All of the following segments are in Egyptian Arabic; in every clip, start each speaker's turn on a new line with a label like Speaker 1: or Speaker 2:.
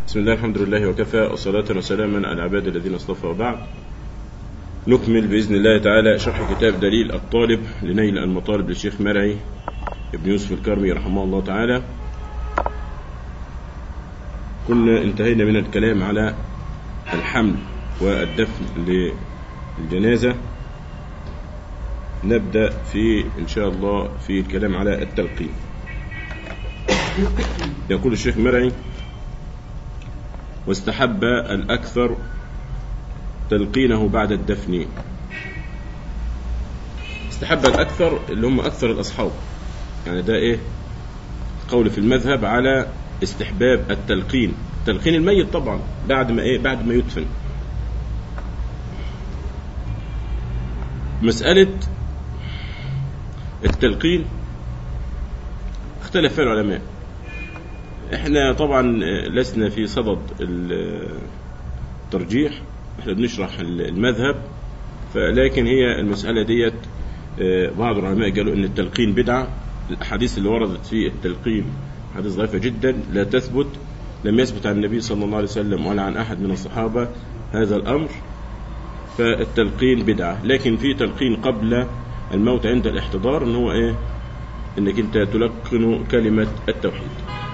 Speaker 1: بسم الله الحمد لله وكفى وصلاة وسلاما على العباد الذين اصطفى وبعد نكمل بإذن الله تعالى شرح كتاب دليل الطالب لنيل المطالب للشيخ مرعي ابن يوسف الكرمي رحمه الله تعالى كنا انتهينا من الكلام على الحمل والدفن للجنازة نبدأ في إن شاء الله في الكلام على التلقين يقول الشيخ مرعي واستحب الأكثر تلقينه بعد الدفن استحب الأكثر اللي هم أكثر الأصحاب يعني ده إيه قول في المذهب على استحباب التلقين تلقين الميت طبعا بعد ما إيه بعد ما يدفن مسألة التلقين اختلف فيها العلماء احنا طبعا لسنا في صدد الترجيح احنا بنشرح المذهب فلكن هي المسألة ديت بعض العلماء قالوا ان التلقين بدعة الاحاديث اللي وردت في التلقين حديث ضعيفة جدا لا تثبت لم يثبت عن النبي صلى الله عليه وسلم ولا عن احد من الصحابة هذا الامر فالتلقين بدعة لكن في تلقين قبل الموت عند الاحتضار ان هو ايه انك انت تلقن كلمة التوحيد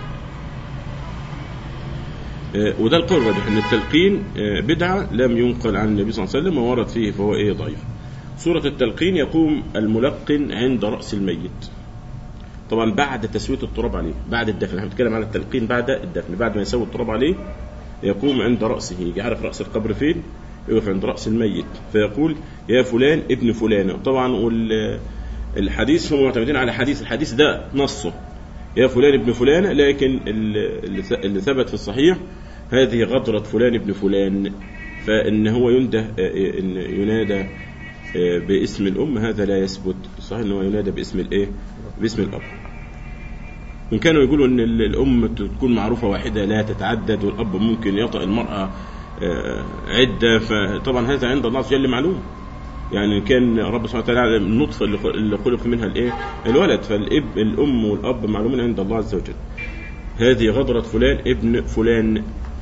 Speaker 1: وده القول الراجح ان التلقين بدعة لم ينقل عن النبي صلى الله عليه وسلم وورد فيه فهو ايه ضعيف سورة التلقين يقوم الملقن عند رأس الميت طبعا بعد تسوية التراب عليه بعد الدفن احنا بنتكلم على التلقين بعد الدفن بعد ما يسوي التراب عليه يقوم عند رأسه يجي عارف رأس القبر فين يقف عند رأس الميت فيقول يا فلان ابن فلان طبعا الحديث هم معتمدين على حديث الحديث ده نصه يا فلان ابن فلان لكن اللي ثبت في الصحيح هذه غدرة فلان ابن فلان فإن هو ينده إن ينادى باسم الأم هذا لا يثبت صحيح أنه ينادى باسم الإيه باسم الأب إن كانوا يقولوا أن الأم تكون معروفة واحدة لا تتعدد والأب ممكن يطأ المرأة عدة فطبعا هذا عند الله عز وجل معلوم يعني كان رب سبحانه وتعالى النطفة اللي خلق منها الايه الولد فالاب الام والاب معلومين عند الله عز وجل هذه غدرة فلان ابن فلان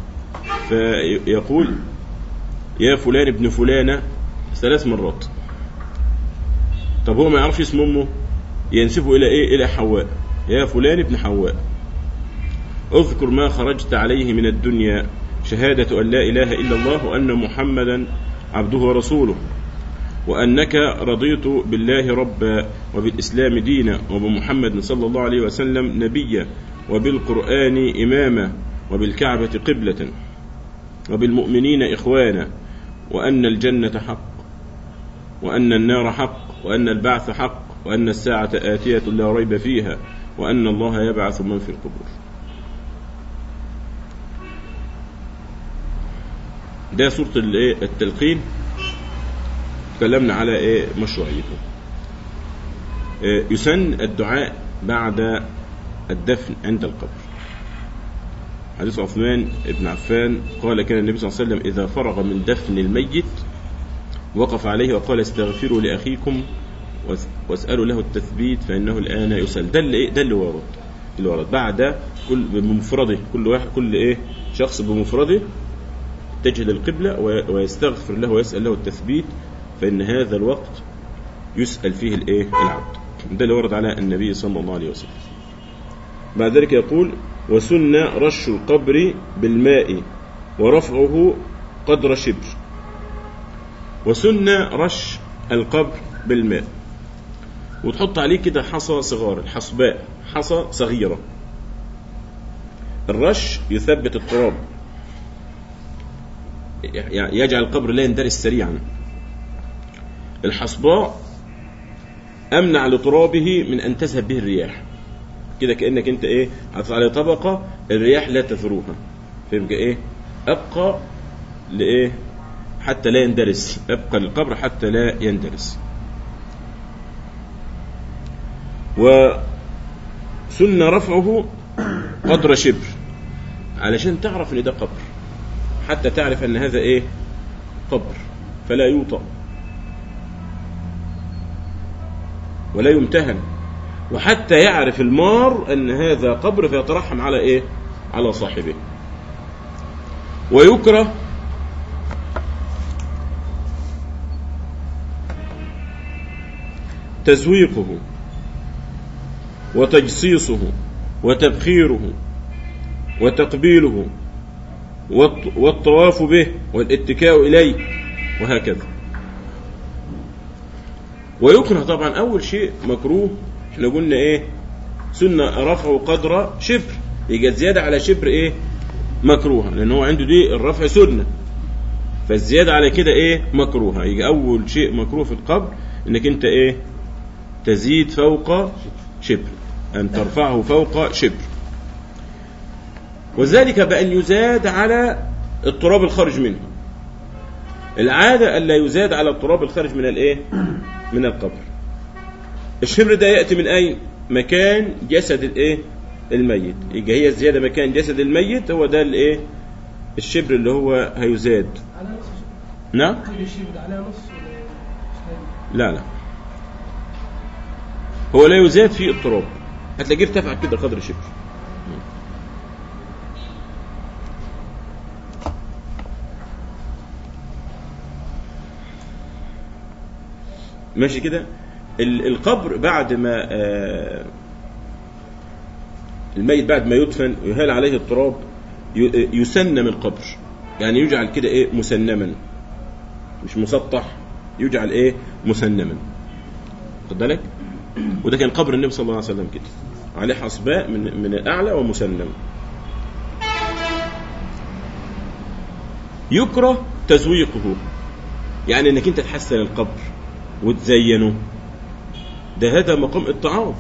Speaker 1: فيقول يا فلان ابن فلانة ثلاث مرات طب هو ما يعرفش اسم امه ينسبه الى ايه الى حواء يا فلان ابن حواء اذكر ما خرجت عليه من الدنيا شهادة أن لا إله إلا الله وأن محمدا عبده ورسوله وأنك رضيت بالله ربا وبالإسلام دينا وبمحمد صلى الله عليه وسلم نبيا وبالقرآن إماما وبالكعبة قبلة وبالمؤمنين إخوانا وأن الجنة حق وأن النار حق وأن البعث حق وأن الساعة آتية لا ريب فيها وأن الله يبعث من في القبور ده سورة التلقين تكلمنا على ايه مشروعيته إيه يسن الدعاء بعد الدفن عند القبر حديث عثمان بن عفان قال كان النبي صلى الله عليه وسلم إذا فرغ من دفن الميت وقف عليه وقال استغفروا لأخيكم واسألوا له التثبيت فإنه الآن يسأل ده اللي إيه ده اللي ورد اللي ورد بعد كل بمفرده كل واحد كل إيه شخص بمفرده يتجه للقبلة ويستغفر له ويسأل له التثبيت فإن هذا الوقت يسأل فيه الإيه العبد ده اللي ورد على النبي صلى الله عليه وسلم بعد ذلك يقول وسن رش القبر بالماء ورفعه قدر شبر وسن رش القبر بالماء وتحط عليه كده حصى صغار الحصباء حصى صغيرة الرش يثبت التراب يجعل القبر لا يندرس سريعا الحصباء امنع لترابه من ان تذهب به الرياح كده كانك انت ايه حاطط عليه طبقه الرياح لا تثروها فيبقى ايه ابقى لايه حتى لا يندرس ابقى للقبر حتى لا يندرس وسن رفعه قدر شبر علشان تعرف ان ده قبر حتى تعرف ان هذا ايه قبر فلا يوطأ ولا يمتهن وحتى يعرف المار ان هذا قبر فيترحم على ايه على صاحبه ويكره تزويقه وتجصيصه وتبخيره وتقبيله والطواف به والاتكاء إليه وهكذا ويكره طبعا أول شيء مكروه احنا قلنا ايه سنة رفعه قدر شبر يبقى زيادة على شبر ايه مكروهة لأن هو عنده دي الرفع سنة فالزيادة على كده ايه مكروهة يجي أول شيء مكروه في القبر انك انت ايه تزيد فوق شبر أن ترفعه فوق شبر وذلك بأن يزاد على التراب الخارج منه العادة ألا يزاد على التراب الخارج من الإيه؟ من القبر الشبر ده يأتي من أين؟ مكان جسد الإيه؟ الميت يبقى هي الزيادة مكان جسد الميت هو ده الإيه؟ الشبر اللي هو هيزاد
Speaker 2: على نص
Speaker 1: نعم؟
Speaker 2: كل الشبر على نص
Speaker 1: لا لا هو لا يزاد في التراب هتلاقيه ارتفع كده قدر شبر ماشي كده ال- القبر بعد ما آه، الميت بعد ما يدفن ويهال عليه التراب ي- يسنم القبر يعني يجعل كده ايه مسنما مش مسطح يجعل ايه مسنما خد بالك وده كان قبر النبي صلى الله عليه وسلم كده عليه حصباء من من الاعلى ومسنم يكره تزويقه يعني انك انت تحسن القبر وتزينه ده هذا مقام التعاظ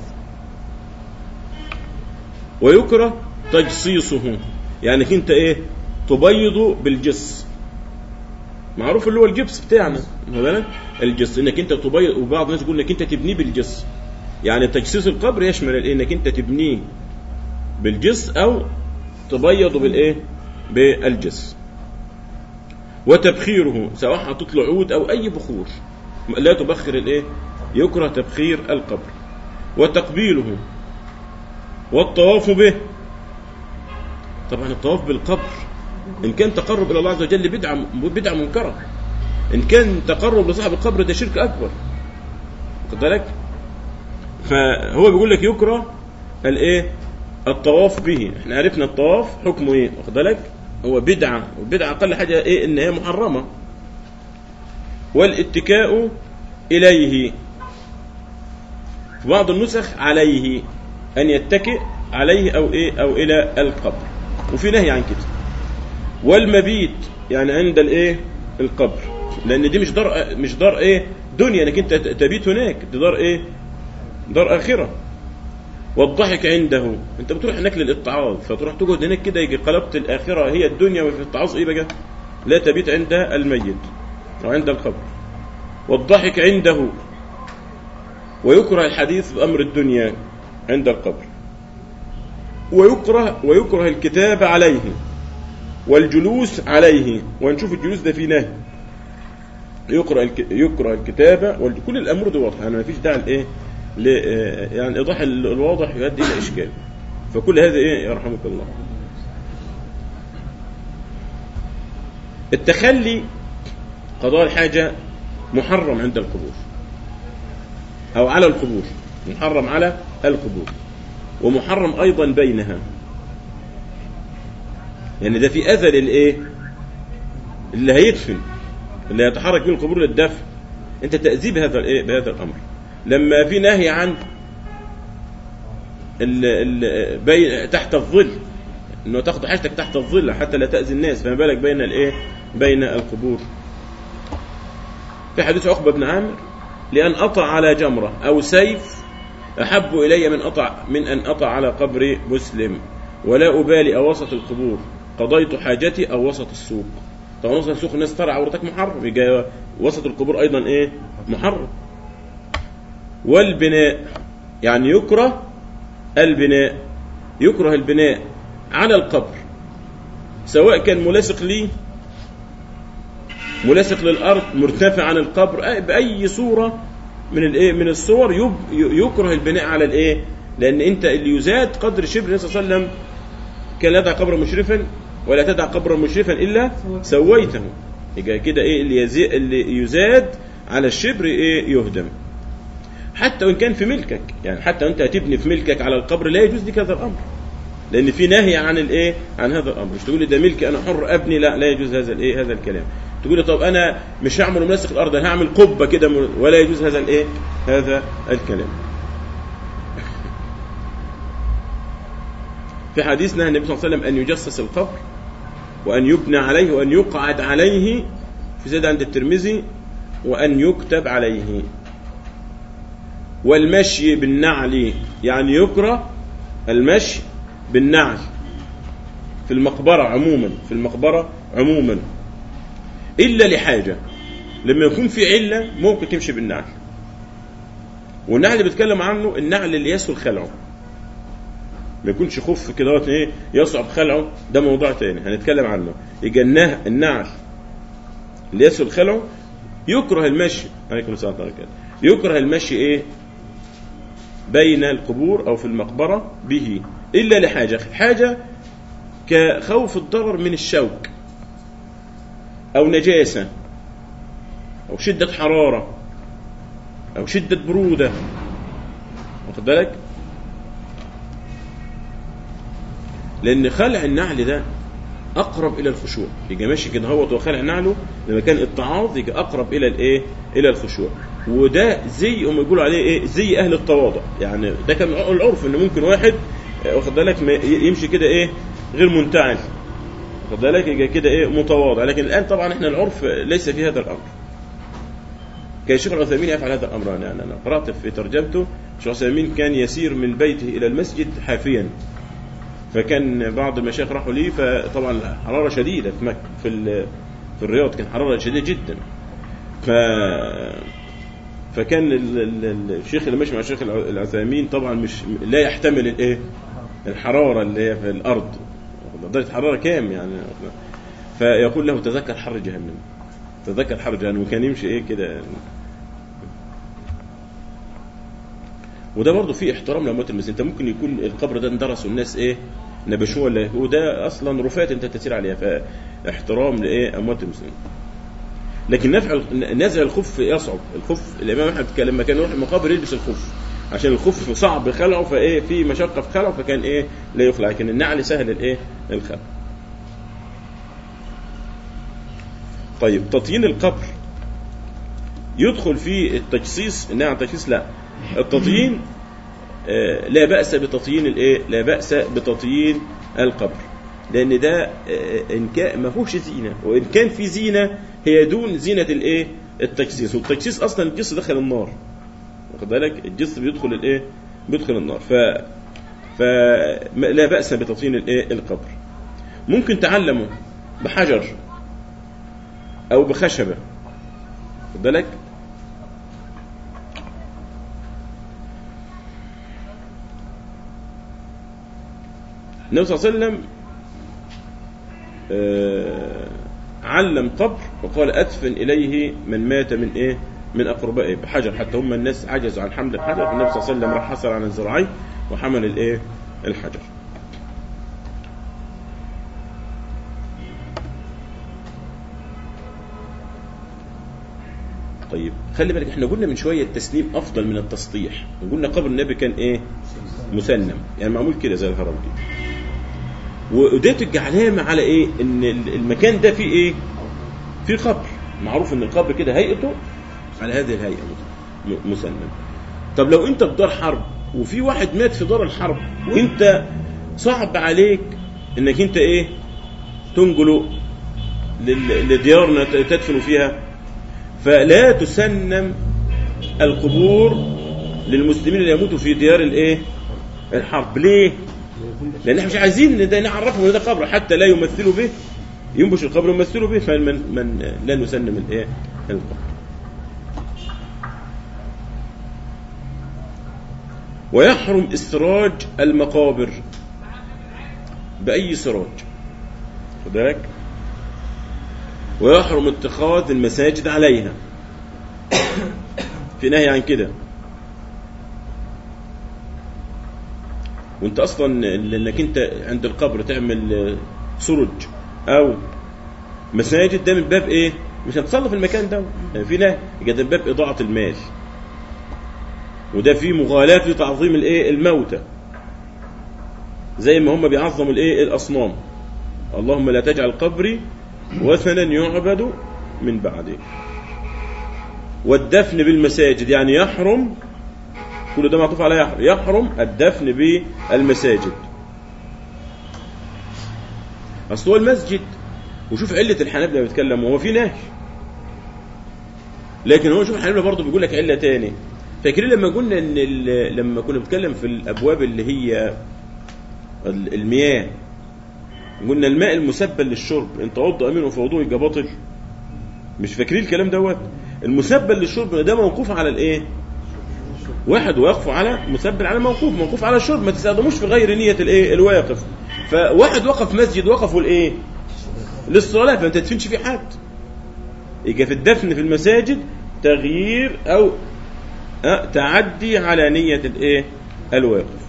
Speaker 1: ويكره تجصيصه يعني انت ايه تبيضه بالجص معروف اللي هو الجبس بتاعنا واخد بالك الجص انك انت تبيض وبعض الناس يقول انك انت تبنيه بالجص يعني تجصيص القبر يشمل الايه انك انت تبنيه بالجص او تبيضه بالايه بالجص وتبخيره سواء حطيت له عود او اي بخور لا تبخر الايه يكره تبخير القبر وتقبيله والطواف به طبعا الطواف بالقبر ان كان تقرب الى الله عز وجل بدعه بدعه منكره ان كان تقرب لصاحب القبر ده شرك اكبر واخد بالك فهو بيقول لك يكره الايه الطواف به احنا عرفنا الطواف حكمه ايه واخد بالك هو بدعه والبدعه اقل حاجه ايه ان هي محرمه والاتكاء اليه في بعض النسخ عليه ان يتكئ عليه او ايه او الى القبر وفي نهي عن كده والمبيت يعني عند الايه القبر لان دي مش دار مش دار ايه دنيا انك انت تبيت هناك دي دار ايه دار اخره والضحك عنده انت بتروح هناك للاتعاظ فتروح تقعد هناك كده يجي قلبت الاخره هي الدنيا وفي التعاظ ايه بقى لا تبيت عند الميت او عند القبر والضحك عنده ويكره الحديث بامر الدنيا عند القبر ويكره ويكره الكتاب عليه والجلوس عليه ونشوف الجلوس ده فيه نهي يكره الك... يكره الكتابه وكل الامور دي واضحه يعني ما فيش داعي لايه ل... يعني ايضاح ال- الواضح يؤدي الى اشكال فكل هذا ايه يرحمك الله التخلي قضاء الحاجه محرم عند القبور او على القبور محرم على القبور ومحرم ايضا بينها يعني ده في اذى للايه اللي هيدفن اللي هيتحرك بين القبور للدفن انت تاذيه بهذا الايه بهذا الامر لما في نهي عن ال ال بين تحت الظل انه تاخد حاجتك تحت الظل حتى لا تاذي الناس فما بالك بين الايه بين القبور في حديث عقبه بن عامر لان اطع على جمره او سيف احب الي من اطع من ان اطع على قبر مسلم ولا ابالي او وسط القبور قضيت حاجتي او وسط السوق طبعا وسط السوق الناس ترى عورتك محرم يبقى وسط القبور ايضا ايه محرم والبناء يعني يكره البناء يكره البناء على القبر سواء كان ملاصق ليه ملاصق للارض مرتفع عن القبر أي- باي صوره من الايه من الصور يب يكره البناء على الايه لان انت اللي يزاد قدر شبر النبي صلى الله عليه وسلم كان يدع قبر مشرفا ولا تدع قبرا مشرفا الا سويته يبقى كده ايه اللي, يزي اللي يزاد على الشبر ايه يهدم حتى وان كان في ملكك يعني حتى وانت هتبني في ملكك على القبر لا يجوز لك هذا الامر لان في نهي عن الايه عن هذا الامر مش تقول لي ده ملكي انا حر ابني لا لا يجوز هذا الايه هذا الكلام تقول لي طب انا مش هعمل منسق الارض انا هعمل قبه كده م- ولا يجوز هذا الايه هذا الكلام في حديث نهى النبي صلى الله عليه وسلم ان يجسس القبر وان يبنى عليه وان يقعد عليه في زاد عند الترمذي وان يكتب عليه والمشي بالنعل يعني يكره المشي بالنعل في المقبرة عموما في المقبرة عموما إلا لحاجة لما يكون في علة ممكن تمشي بالنعل والنعل اللي بيتكلم عنه النعل اللي يسهل خلعه ما يكونش خف كده وقت ايه يصعب خلعه ده موضوع تاني هنتكلم عنه يجي النه- النعل اللي يسهل خلعه يكره المشي عليكم السلام ورحمه الله وبركاته. يكره المشي ايه بين القبور او في المقبره به الا لحاجه حاجه كخوف الضرر من الشوك او نجاسه او شده حراره او شده بروده واخد بالك لان خلع النعل ده اقرب الى الخشوع يجي ماشي كده هو وخلع نعله لما كان التعاض يجي اقرب الى الايه الى الخشوع وده زي هم يقولوا عليه ايه زي اهل التواضع يعني ده كان العرف ان ممكن واحد آه، واخد بالك ما ي- يمشي كده ايه غير منتعل واخد بالك يجي كده ايه متواضع لكن الان طبعا احنا العرف ليس في هذا الامر كان الشيخ العثيمين يفعل هذا الامر يعني انا قرات في ترجمته الشيخ العثيمين كان يسير من بيته الى المسجد حافيا فكان بعض المشايخ راحوا ليه فطبعا حراره شديده في مكه في ال- في الرياض كان حراره شديده جدا ف فكان ال- ال- ال- الشيخ اللي ماشي مع الشيخ الع- العثيمين طبعا مش لا يحتمل الايه الحراره اللي هي في الارض درجه حراره كام يعني فيقول له تذكر حر جهنم تذكر حر جهنم وكان يمشي ايه كده وده برضه فيه احترام لاموات المسلمين انت ممكن يكون القبر ده اندرس والناس ايه نبشوه ولا وده اصلا رفات انت تسير عليها فاحترام لايه اموات المسلمين لكن نفع نزع الخف يصعب الخف الامام احمد كان لما كان يروح المقابر يلبس الخف عشان الخف صعب خلعه فايه في مشقه في خلعه فكان ايه لا يخلع لكن النعل سهل الايه الخلع طيب تطيين القبر يدخل في التجسيس انها عن تجسيس لا التطيين آه، لا بأس بتطيين الايه لا بأس بتطيين القبر لان ده آه، ان كان ما فيهوش زينه وان كان في زينه هي دون زينه الايه التجسيس والتجسيس اصلا الجس دخل النار واخد بالك الجس بيدخل الايه بيدخل النار ف فلا بأس بتطيين الايه القبر ممكن تعلمه بحجر او بخشبه واخد بالك النبي صلى الله عليه وسلم آه، علم قبر وقال ادفن اليه من مات من ايه؟ من اقربائه بحجر حتى هم الناس عجزوا عن حمل الحجر فالنبي صلى الله عليه وسلم راح حصل عن الزراعين وحمل الايه؟ الحجر. طيب خلي بالك احنا قلنا من شويه التسليم افضل من التسطيح وقلنا قبر النبي كان ايه؟ مسنم يعني معمول كده زي الهرم دي وده تبقى علامه على ايه؟ ان المكان ده فيه ايه؟ فيه قبر معروف ان القبر كده هيئته على هذه الهيئه م- مسنن طب لو انت في دار حرب وفي واحد مات في دار الحرب وانت صعب عليك انك انت ايه؟ تنقله لل- لديارنا ت- تدفن فيها فلا تسنم القبور للمسلمين اللي يموتوا في ديار الايه؟ الحرب ليه؟ لان احنا مش عايزين إن ده نعرفهم ان ده قبر حتى لا يمثلوا به ينبش القبر ويمثلوا به فمن من لا نسلم الايه؟ القبر. ويحرم استراج المقابر بأي سراج خد بالك ويحرم اتخاذ المساجد عليها في نهي عن كده وانت اصلا انك انت عند القبر تعمل سرج او مساجد ده من باب ايه مش هتصلي في المكان ده يعني في نهي يبقى ده من باب اضاعه المال وده فيه مغالاة في تعظيم الايه الموتى زي ما هم بيعظموا الايه الاصنام اللهم لا تجعل قبري وثنا يعبد من بعدي والدفن بالمساجد يعني يحرم كل ده معطوف على يحرم يحرم الدفن بالمساجد اصل هو المسجد وشوف علة الحنابلة بيتكلم وهو في نهي لكن هو شوف الحنابلة برضه بيقول لك علة تاني فاكرين لما قلنا ان ال- لما كنا بنتكلم في الابواب اللي هي ال- المياه قلنا الماء المسبل للشرب انت توضأ منه فوضوء يبقى باطل مش فاكرين الكلام دوت المسبل للشرب ده موقوف على الايه واحد ويقف على مسبل على موقوف موقوف على الشرب ما تستخدموش في غير نية الايه الواقف فواحد وقف مسجد وقفوا الايه للصلاة فانت تدفنش فيه حد يبقى في الدفن في المساجد تغيير او أه تعدي على نية الايه الواقف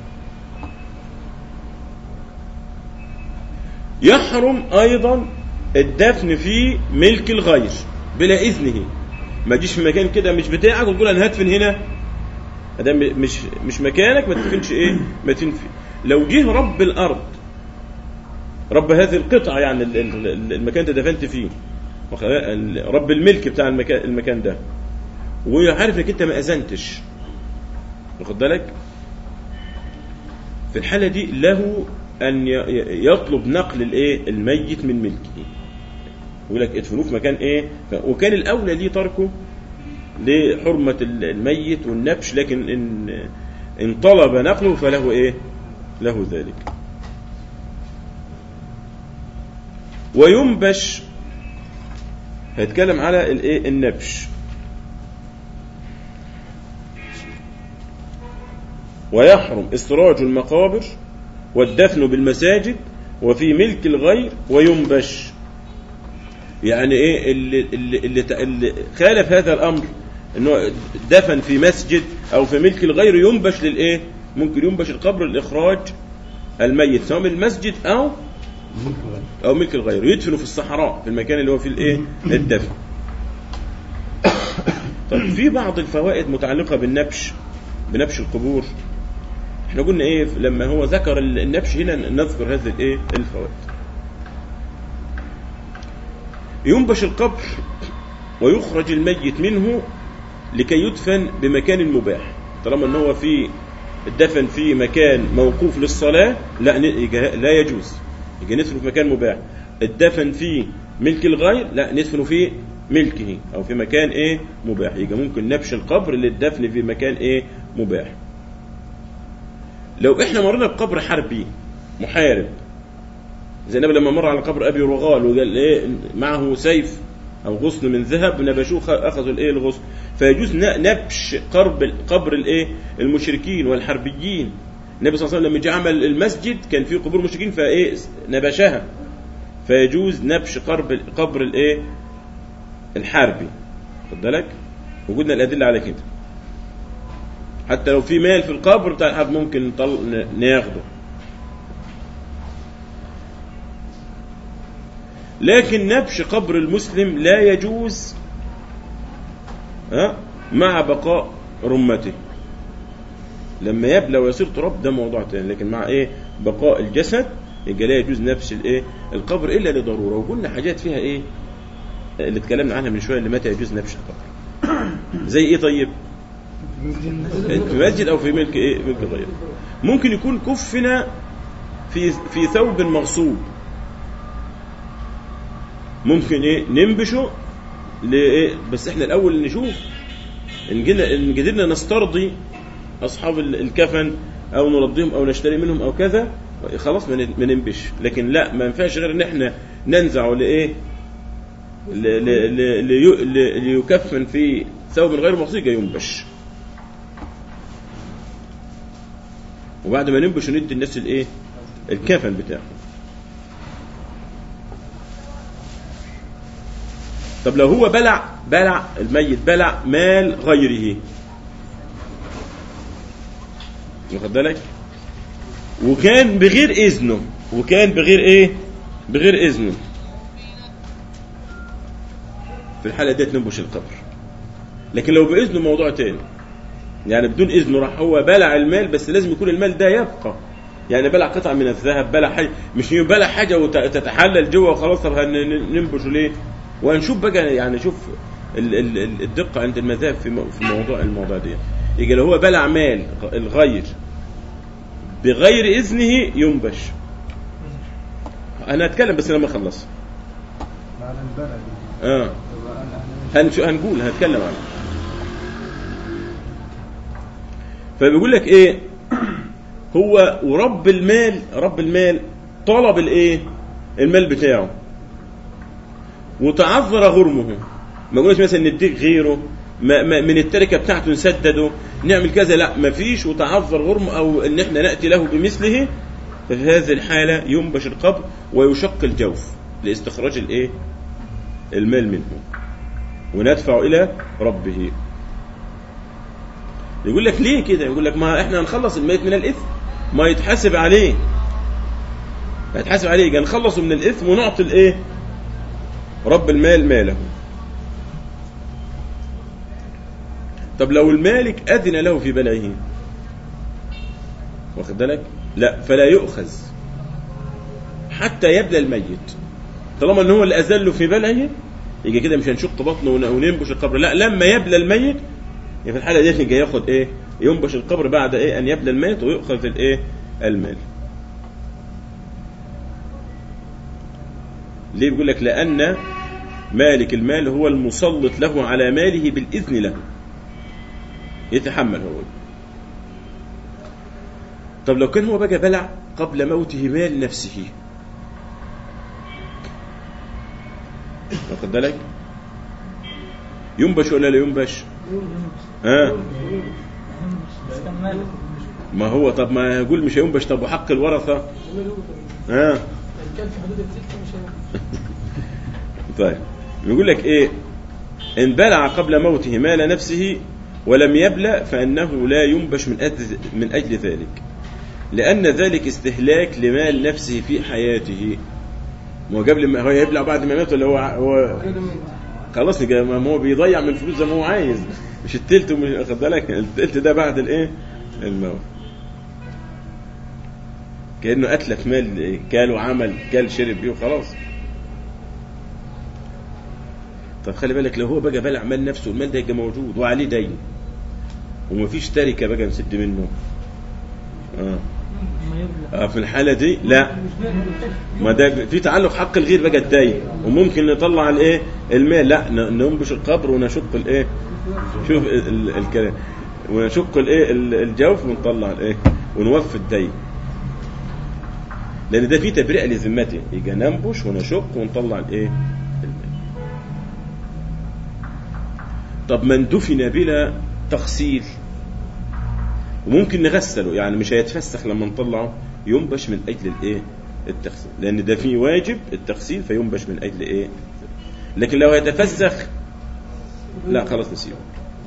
Speaker 1: يحرم ايضا الدفن في ملك الغير بلا اذنه ما تجيش في مكان كده مش بتاعك وتقول انا هدفن هنا ده مش مش مكانك ما تدفنش ايه ما تنفي لو جه رب الارض رب هذه القطعه يعني ال- ال- ال- المكان ده دفنت فيه وخ- ال- رب الملك بتاع المكان المكان ده وعارف انك انت ما اذنتش واخد بالك في الحاله دي له ان ي- ي- يطلب نقل الايه الميت من ملكه يقول لك ادفنوه في مكان ايه ف- وكان الاولى ليه تركه لحرمه ال- الميت والنبش لكن ان ان طلب نقله فله ايه له ذلك وينبش هيتكلم على الايه النبش ويحرم استراج المقابر والدفن بالمساجد وفي ملك الغير وينبش يعني ايه اللي, اللي, اللي, اللي خالف هذا الامر انه دفن في مسجد او في ملك الغير ينبش للايه ممكن ينبش القبر لاخراج الميت سواء من المسجد او او ملك الغير يدفنوا في الصحراء في المكان اللي هو فيه الايه الدفن طيب في بعض الفوائد متعلقه بالنبش بنبش القبور احنا قلنا ايه لما هو ذكر النبش هنا نذكر هذه الايه الفوائد ينبش القبر ويخرج الميت منه لكي يدفن بمكان مباح طالما ان هو في الدفن في مكان موقوف للصلاة لا ن- يجا- لا يجوز يجي ندفن في مكان مباح الدفن في ملك الغير لا ندفن في ملكه او في مكان ايه مباح يبقى ممكن نبش القبر للدفن في مكان ايه مباح لو احنا مرينا بقبر حربي محارب زي النبي لما مر على قبر ابي رغال وقال ايه معه سيف او غصن من ذهب نبشوه خ- اخذوا الايه الغصن فيجوز ن- نبش قرب قبر الايه المشركين والحربيين النبي صلى الله عليه وسلم لما جه عمل المسجد كان فيه قبور مشركين فايه نبشها فيجوز نبش قرب قبر الايه الحربي خد بالك وجودنا الادله على كده حتى لو في مال في القبر بتاع الحرب ممكن نطل... ن- ناخده لكن نبش قبر المسلم لا يجوز ها مع بقاء رمته لما يبلى ويصير تراب ده موضوع تاني لكن مع ايه بقاء الجسد يبقى لا يجوز نبش الايه القبر الا لضروره وقلنا حاجات فيها ايه اللي اتكلمنا عنها من شويه اللي متى يجوز نبش القبر زي ايه طيب في مسجد او في ملك ايه ملك غيره ممكن يكون كفنا في في ثوب مغصوب ممكن ايه ننبشه لايه بس احنا الاول نشوف ان جينا ان قدرنا نسترضي اصحاب ال- الكفن او نرضيهم او نشتري منهم او كذا خلاص ما ن- ما ننبش لكن لا ما ينفعش غير ان احنا ننزعه لايه ل- ل- ل- لي- ل- ليكفن في ثوب غير مغصوب ينبش وبعد ما ننبش ندي الناس الايه الكفن بتاعه طب لو هو بلع بلع الميت بلع مال غيره واخد بالك وكان بغير اذنه وكان بغير ايه بغير اذنه في الحالة ديت ننبش القبر لكن لو بإذنه موضوع تاني يعني بدون إذنه راح هو بلع المال بس لازم يكون المال ده يبقى يعني بلع قطعة من الذهب بلع حاجة مش بلع حاجة وتتحلل جوه وخلاص طب ننبشه ليه وهنشوف بقى يعني شوف ال- ال- ال- الدقة عند المذاهب في مو- في موضوع الموضوع ده يجي لو هو بلع مال الغير بغير إذنه ينبش أنا أتكلم بس لما أخلص
Speaker 2: بعد البلد
Speaker 1: آه هنشو هنقول هنتكلم عنه فبيقول لك ايه هو ورب المال رب المال طلب الايه المال بتاعه وتعذر غرمه ما يقولش مثلا نديك غيره ما ما من التركه بتاعته نسدده نعمل كذا لا ما فيش وتعذر غرمه او ان احنا ناتي له بمثله ففي هذه الحاله ينبش القبر ويشق الجوف لاستخراج الايه المال منه وندفع الى ربه يقول لك ليه كده يقول لك ما احنا هنخلص الميت من الاثم ما يتحاسب عليه هيتحاسب عليه يبقى نخلصه من الاثم ونعطي الايه رب المال ماله طب لو المالك اذن له في بلعه واخد بالك لا فلا يؤخذ حتى يبلى الميت طالما ان هو اللي اذن له في بلعه يجي كده مش هنشق بطنه ون- وننبش القبر لا لما يبلى الميت يبقى في الحاله ديت يجي ياخد ايه ينبش القبر بعد ايه ان يبلى الميت ويؤخذ الايه المال ليه بيقول لك لان مالك المال هو المسلط له على ماله بالاذن له يتحمل هو طب لو كان هو بقى بلع قبل موته مال نفسه واخد بالك ينبش ولا لا ينبش ها ما هو طب ما يقول مش هينبش طب وحق الورثه ها
Speaker 3: كان في حدود الستة مش هيبقى.
Speaker 1: طيب بيقول لك ايه ان بلع قبل موته مال نفسه ولم يبلع فانه لا ينبش من اجل من اجل ذلك لان ذلك استهلاك لمال نفسه في حياته ما هو قبل ما هو يبلع بعد ما مات ولا هو هو
Speaker 3: كده من-
Speaker 1: خلاص يبقى ما هو بيضيع من الفلوس زي ما هو عايز مش التلت ومش واخد بالك التلت ده بعد الايه الموت كانه اتلف مال إيه؟ كال وعمل كال شرب بيه وخلاص طب خلي بالك لو هو بقى بلع مال نفسه المال ده يبقى موجود وعليه دين ومفيش تركه بقى نسد منه اه آه، في الحاله دي لا ما ده في تعلق حق الغير بقى الدين وممكن نطلع الايه المال لا ن- ننبش القبر ونشق الايه شوف ال- ال- الكلام ونشق الايه ال- الجوف ونطلع الايه ونوفي الدين لان ده في تبرئه لذمته يجي ننبش ونشق ونطلع الايه المال طب من دفن بلا تغسيل وممكن نغسله يعني مش هيتفسخ لما نطلعه ينبش من اجل الايه التغسيل لان ده فيه واجب التغسيل فينبش من اجل ايه لكن لو هيتفسخ لا خلاص نسيبه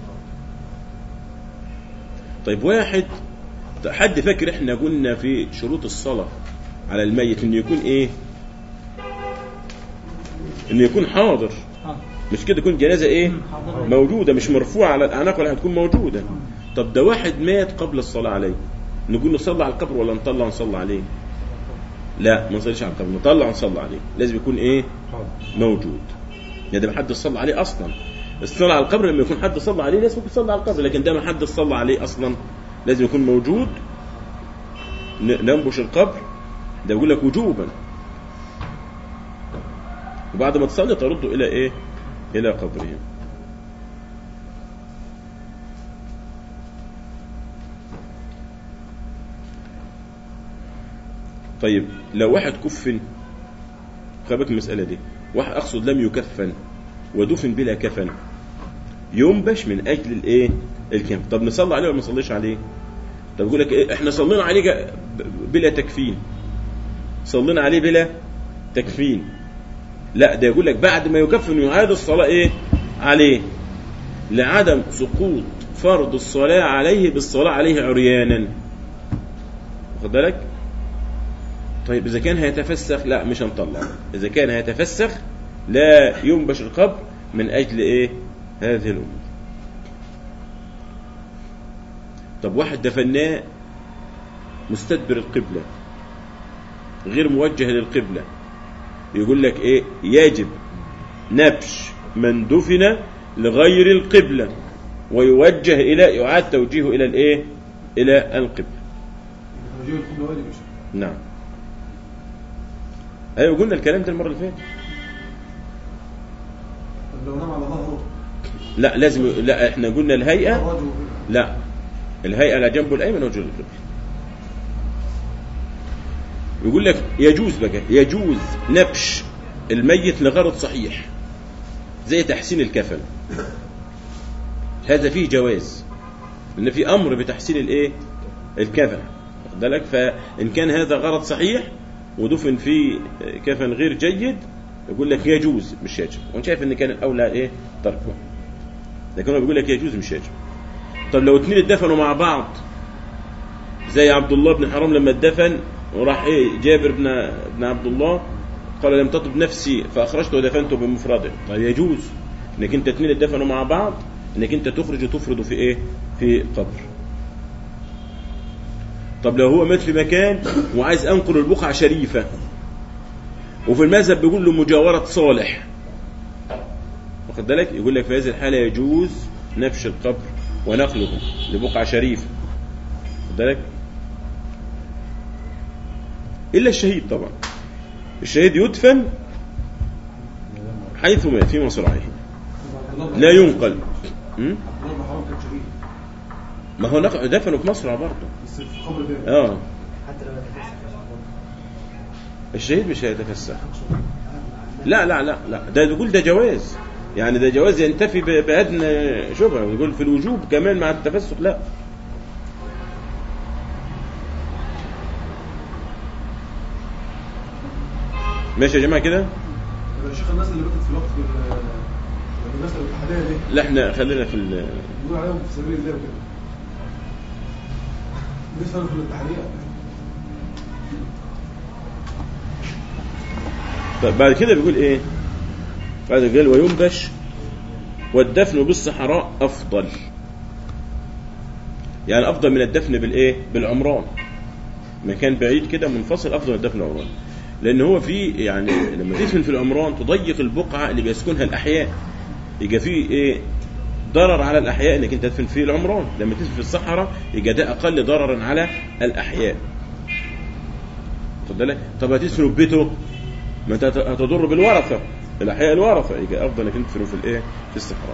Speaker 1: طيب واحد حد فاكر احنا قلنا في شروط الصلاة على الميت انه يكون ايه انه يكون حاضر
Speaker 3: آه.
Speaker 1: مش كده تكون جنازة ايه
Speaker 3: حاضر.
Speaker 1: موجودة مش مرفوعة على الأعناق ولا هتكون موجودة طب ده واحد مات قبل الصلاة عليه نقول نصلي على القبر ولا نطلع نصلي عليه لا ما نصليش على القبر نطلع نصلي عليه لازم يكون ايه موجود يعني ده ما حد صلى عليه اصلا الصلاة على القبر لما يكون حد صلى عليه لازم يكون صلى على القبر لكن ده ما حد صلى عليه اصلا لازم يكون موجود ن- ننبش القبر ده يقول لك وجوبا وبعد ما تصلي ترده الى ايه الى قبره طيب لو واحد كفن خلي بالك من المسألة دي واحد أقصد لم يكفن ودفن بلا كفن ينبش من أجل الإيه الكفن طب نصلي عليه ولا ما نصليش عليه طب يقول لك إيه إحنا صلينا عليه جا- ب- بلا تكفين صلينا عليه بلا تكفين لا ده يقول لك بعد ما يكفن يعاد الصلاة إيه عليه لعدم سقوط فرض الصلاة عليه بالصلاة عليه عريانا واخد بالك طيب إذا كان هيتفسخ لا مش هنطلع إذا كان هيتفسخ لا ينبش القبر من أجل إيه هذه الأمور طب واحد دفناه مستدبر القبلة غير موجه للقبلة يقول لك إيه يجب نبش من دفن لغير القبلة ويوجه إلى يعاد توجيهه إلى الإيه إلى القبلة
Speaker 2: توجيه القبلة واجب يا شيخ.
Speaker 1: نعم ايوه قلنا الكلام ده المره اللي فاتت
Speaker 2: طب لو نام على ظهره
Speaker 1: لا لازم لا احنا قلنا الهيئه
Speaker 2: الراجل
Speaker 1: لا الهيئه على جنبه الايمن وجه القبله يقول لك يجوز بقى يجوز نبش الميت لغرض صحيح زي تحسين الكفن هذا فيه جواز ان في امر بتحسين الايه الكفن واخد بالك فان كان هذا غرض صحيح ودفن في كفن غير جيد يقول لك يجوز مش يجب وانا شايف ان كان الاولى ايه تركه لكن هو بيقول لك يجوز مش يجب طب لو اتنين اتدفنوا مع بعض زي عبد الله بن حرام لما اتدفن وراح ايه جابر بن بن عبد الله قال لم تطب نفسي فاخرجته ودفنته بمفرده طيب يجوز انك انت اتنين اتدفنوا مع بعض انك انت تخرج وتفرد في ايه في قبر طب لو هو مات في مكان وعايز انقل البقعه شريفه وفي المذهب بيقول له مجاوره صالح واخد بالك يقول لك في هذه الحاله يجوز نبش القبر ونقله لبقعه شريفه واخد بالك الا الشهيد طبعا الشهيد يدفن حيث مات في مصرعه لا ينقل م?
Speaker 2: عبد الله بن حرام كان شهيد
Speaker 1: ما هو نق- دفنوا في مصرع برضه
Speaker 2: بس في قبر ده
Speaker 1: اه
Speaker 3: حتى لو تفسح
Speaker 1: الشهيد مش هيتفسح لا لا لا لا ده يقول ده جواز يعني ده جواز ينتفي ب- بأدنى شبهة ويقول في الوجوب كمان مع التفسق لا ماشي يا جماعة كده
Speaker 2: طب يا شيخ الناس اللي ماتت في الوقت بال- الناس اللي الاتحادية دي
Speaker 1: لا احنا خلينا في ال-
Speaker 2: بيقول عليهم في سبيل الله وكده بالنسبة لهم في الاتحادية
Speaker 1: طيب بعد كده بيقول ايه بعد كده قال وينبش والدفن بالصحراء افضل يعني افضل من الدفن بالايه بالعمران مكان بعيد كده منفصل افضل من الدفن بالعمران لان هو في يعني لما تدفن في العمران تضيق البقعه اللي بيسكنها الاحياء يبقى في ايه ضرر على الاحياء انك انت تدفن في العمران لما تدفن في الصحراء يبقى ده اقل ضررا على الاحياء خد بالك طب هتدفنه في بيته ما انت هت- هتضر بالورثه الاحياء الورثه يبقى افضل انك انت تدفنه في الايه في الصحراء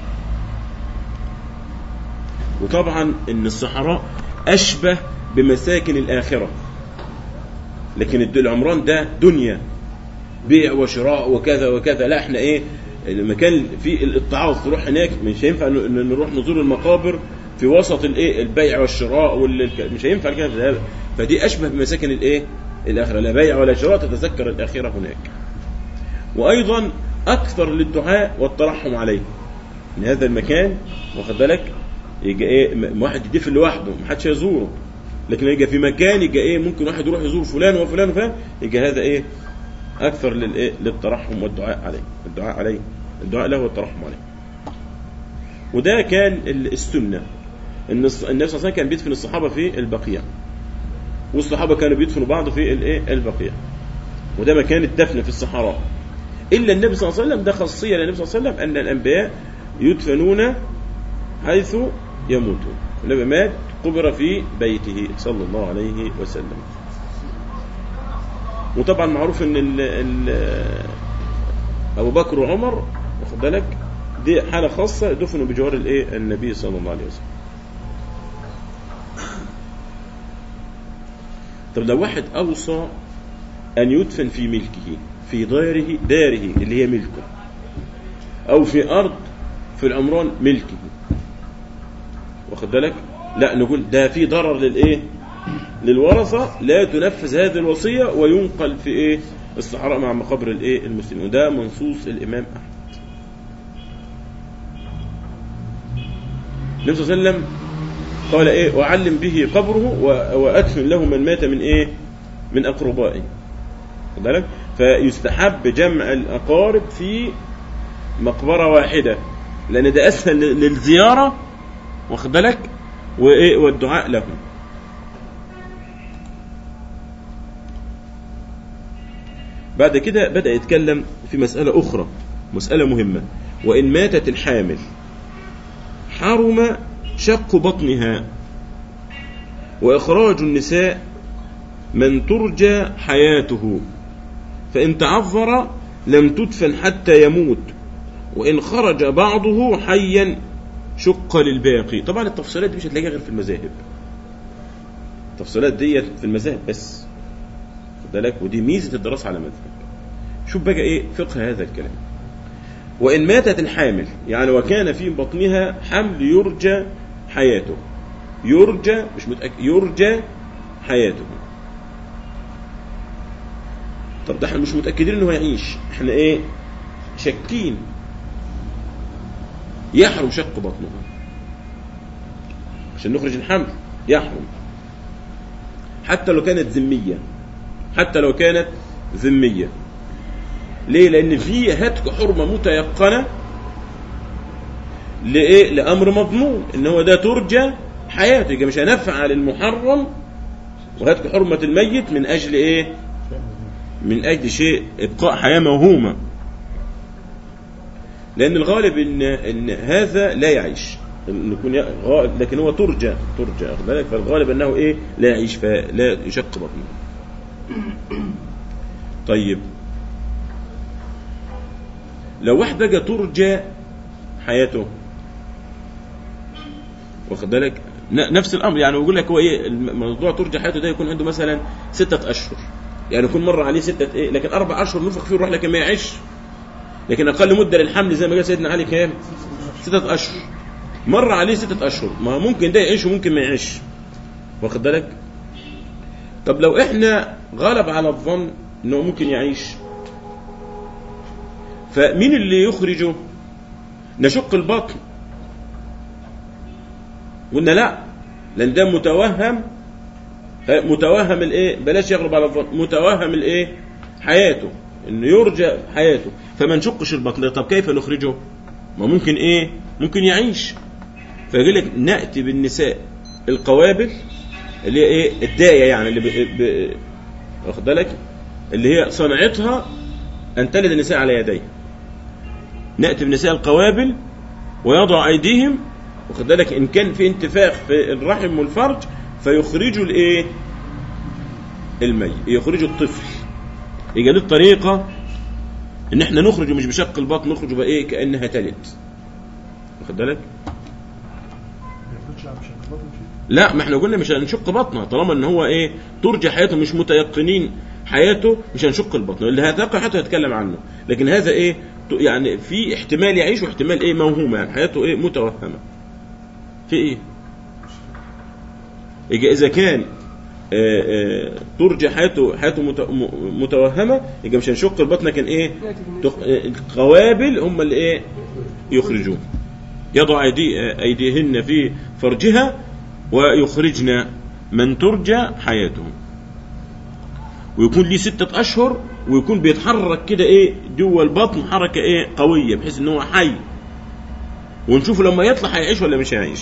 Speaker 1: وطبعا ان الصحراء اشبه بمساكن الاخره لكن الد- العمران ده دنيا بيع وشراء وكذا وكذا لا احنا ايه المكان فيه الاتعاظ تروح هناك مش هينفع ن- ن- نروح نزور المقابر في وسط الايه البيع والشراء وال... مش هينفع كده ده- فدي اشبه بمساكن الايه الاخره لا بيع ولا شراء تتذكر الاخره هناك وايضا اكثر للدعاء والترحم عليه ان هذا المكان واخد بالك يجي ايه م- واحد يدفن لوحده محدش يزوره لكن يجي في مكان يجي ايه ممكن واحد يروح يزور فلان وفلان وفلان يجي هذا ايه اكثر للايه للترحم والدعاء عليه الدعاء عليه الدعاء له والترحم عليه وده كان ال- السنه ان الص- النبي صلى الله عليه وسلم كان بيدفن الصحابه في البقيع والصحابه كانوا بيدفنوا بعض في الايه البقيع وده مكان الدفن في الصحراء الا النبي صلى الله عليه وسلم ده خاصيه للنبي صلى الله عليه وسلم ان الانبياء يدفنون حيث يموتون النبي مات قبر في بيته صلى الله عليه وسلم وطبعا معروف ان ال ال ابو بكر وعمر واخد بالك دي حاله خاصه دفنوا بجوار الايه النبي صلى الله عليه وسلم طب لو واحد اوصى ان يدفن في ملكه في داره داره اللي هي ملكه او في ارض في العمران ملكه واخد بالك لا نقول ده في ضرر للايه للورثه لا تنفذ هذه الوصيه وينقل في ايه الصحراء مع مقابر الايه المسلمين وده منصوص الامام احمد النبي صلى الله عليه وسلم قال ايه واعلم به قبره و- وادفن له من مات من ايه من اقربائه واخد بالك فيستحب جمع الاقارب في مقبرة واحدة لأن ده أسهل للزيارة واخد بالك وإيه والدعاء لهم بعد كده بدأ يتكلم في مسألة أخرى مسألة مهمة وإن ماتت الحامل حرم شق بطنها وإخراج النساء من ترجى حياته فإن تعذر لم تدفن حتى يموت وإن خرج بعضه حيا شق للباقي طبعا التفصيلات دي مش هتلاقيها غير في المذاهب التفصيلات دي في المذاهب بس خد بالك ودي ميزة الدراسة على مذهب شوف بقى ايه فقه هذا الكلام وإن ماتت الحامل يعني وكان في بطنها حمل يرجى حياته يرجى مش متأكد يرجى حياته طب ده احنا مش متأكدين انه هيعيش احنا ايه شاكين يحرم شق بطنه عشان نخرج الحمل يحرم حتى لو كانت ذمية حتى لو كانت ذمية ليه لان في هتك حرمة متيقنة لإيه لأمر مضمون ان هو ده ترجى حياته يبقى مش هنفعل المحرم وهتك حرمة الميت من أجل إيه من أجل شيء إبقاء حياة موهومة لأن الغالب إن إن هذا لا يعيش إن يكون غالب لكن هو ترجى ترجى واخد بالك فالغالب أنه إيه لا يعيش فلا يشق بطنه طيب لو واحد بقى ترجى حياته واخد بالك ن- نفس الامر يعني بيقول لك هو ايه الموضوع ترجى حياته ده يكون عنده مثلا ستة اشهر يعني يكون مر عليه ستة ايه لكن اربع اشهر نفخ فيه الروح لكن ما يعيش لكن اقل مده للحمل زي ما قال سيدنا علي كام ستة اشهر مر عليه ستة اشهر ما ممكن ده يعيش وممكن ما يعيش واخد بالك طب لو احنا غلب على الظن انه ممكن يعيش فمين اللي يخرجه نشق البطن قلنا لا لان ده متوهم آه، متوهم الايه بلاش يغلب على الظن متوهم الايه حياته انه يرجى حياته فما نشقش البطن طب كيف نخرجه ما ممكن ايه ممكن يعيش فيقول لك ناتي بالنساء القوابل اللي هي ايه الدايه يعني اللي ب... ب... واخد بالك اللي هي صنعتها ان تلد النساء على يديها ناتي بالنساء القوابل ويضع ايديهم واخد بالك ان كان في انتفاخ في الرحم والفرج فيخرجوا الايه المي يخرجوا الطفل يبقى دي الطريقه ان احنا نخرجه مش بشق البطن نخرجه بقى ايه كانها تلد واخد بالك
Speaker 2: ما ياخدش على شق بطن شيء
Speaker 1: لا ما احنا قلنا مش هنشق بطنها طالما ان هو ايه ترجى حياته مش متيقنين حياته مش هنشق البطن اللي هتقع حياته هيتكلم عنه لكن هذا ايه ت- يعني في احتمال يعيش واحتمال ايه موهومه يعني حياته ايه متوهمه في ايه يبقى اذا كان آه، آه، ترجى حياته حياته مت- م- متوهمه يبقى مش هنشق البطن لكن ايه تخ- آه، القوابل هم اللي ايه يخرجون يضع أيدي أيديهن في فرجها ويخرجن من ترجى حياته ويكون ليه ستة أشهر ويكون بيتحرك كده إيه جوه البطن حركة إيه قوية بحيث إن هو حي ونشوفه لما يطلع هيعيش ولا مش هيعيش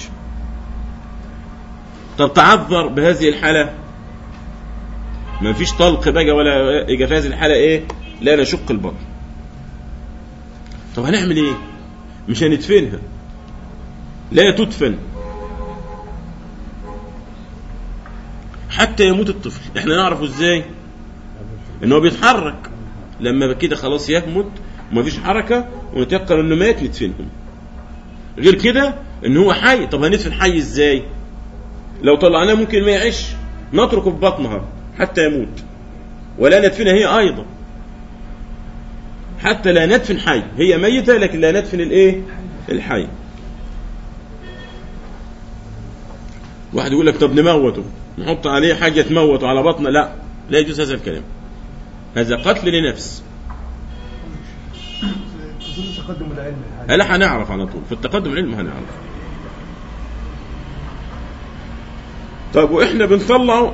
Speaker 1: طب تعذر بهذه الحالة ما فيش طلق بقى ولا يجي في هذه الحالة إيه لا نشق البطن طب هنعمل إيه مش هندفنها لا تدفن حتى يموت الطفل احنا نعرفه ازاي ان هو بيتحرك لما كده خلاص يهمت ومفيش حركة ونتيقن انه مات ندفنهم غير كده ان هو حي طب هندفن حي ازاي لو طلعناه ممكن ما يعيش نتركه في بطنها حتى يموت ولا ندفنها هي ايضا حتى لا ندفن حي هي ميتة لكن لا ندفن الايه الحي واحد يقول لك طب نموته نحط عليه حاجة تموته على بطنه لا لا يجوز هذا الكلام هذا قتل لنفس
Speaker 2: خصوص التقدم العلمي
Speaker 1: لا هنعرف على طول في التقدم العلمي هنعرف طب واحنا بنطلعه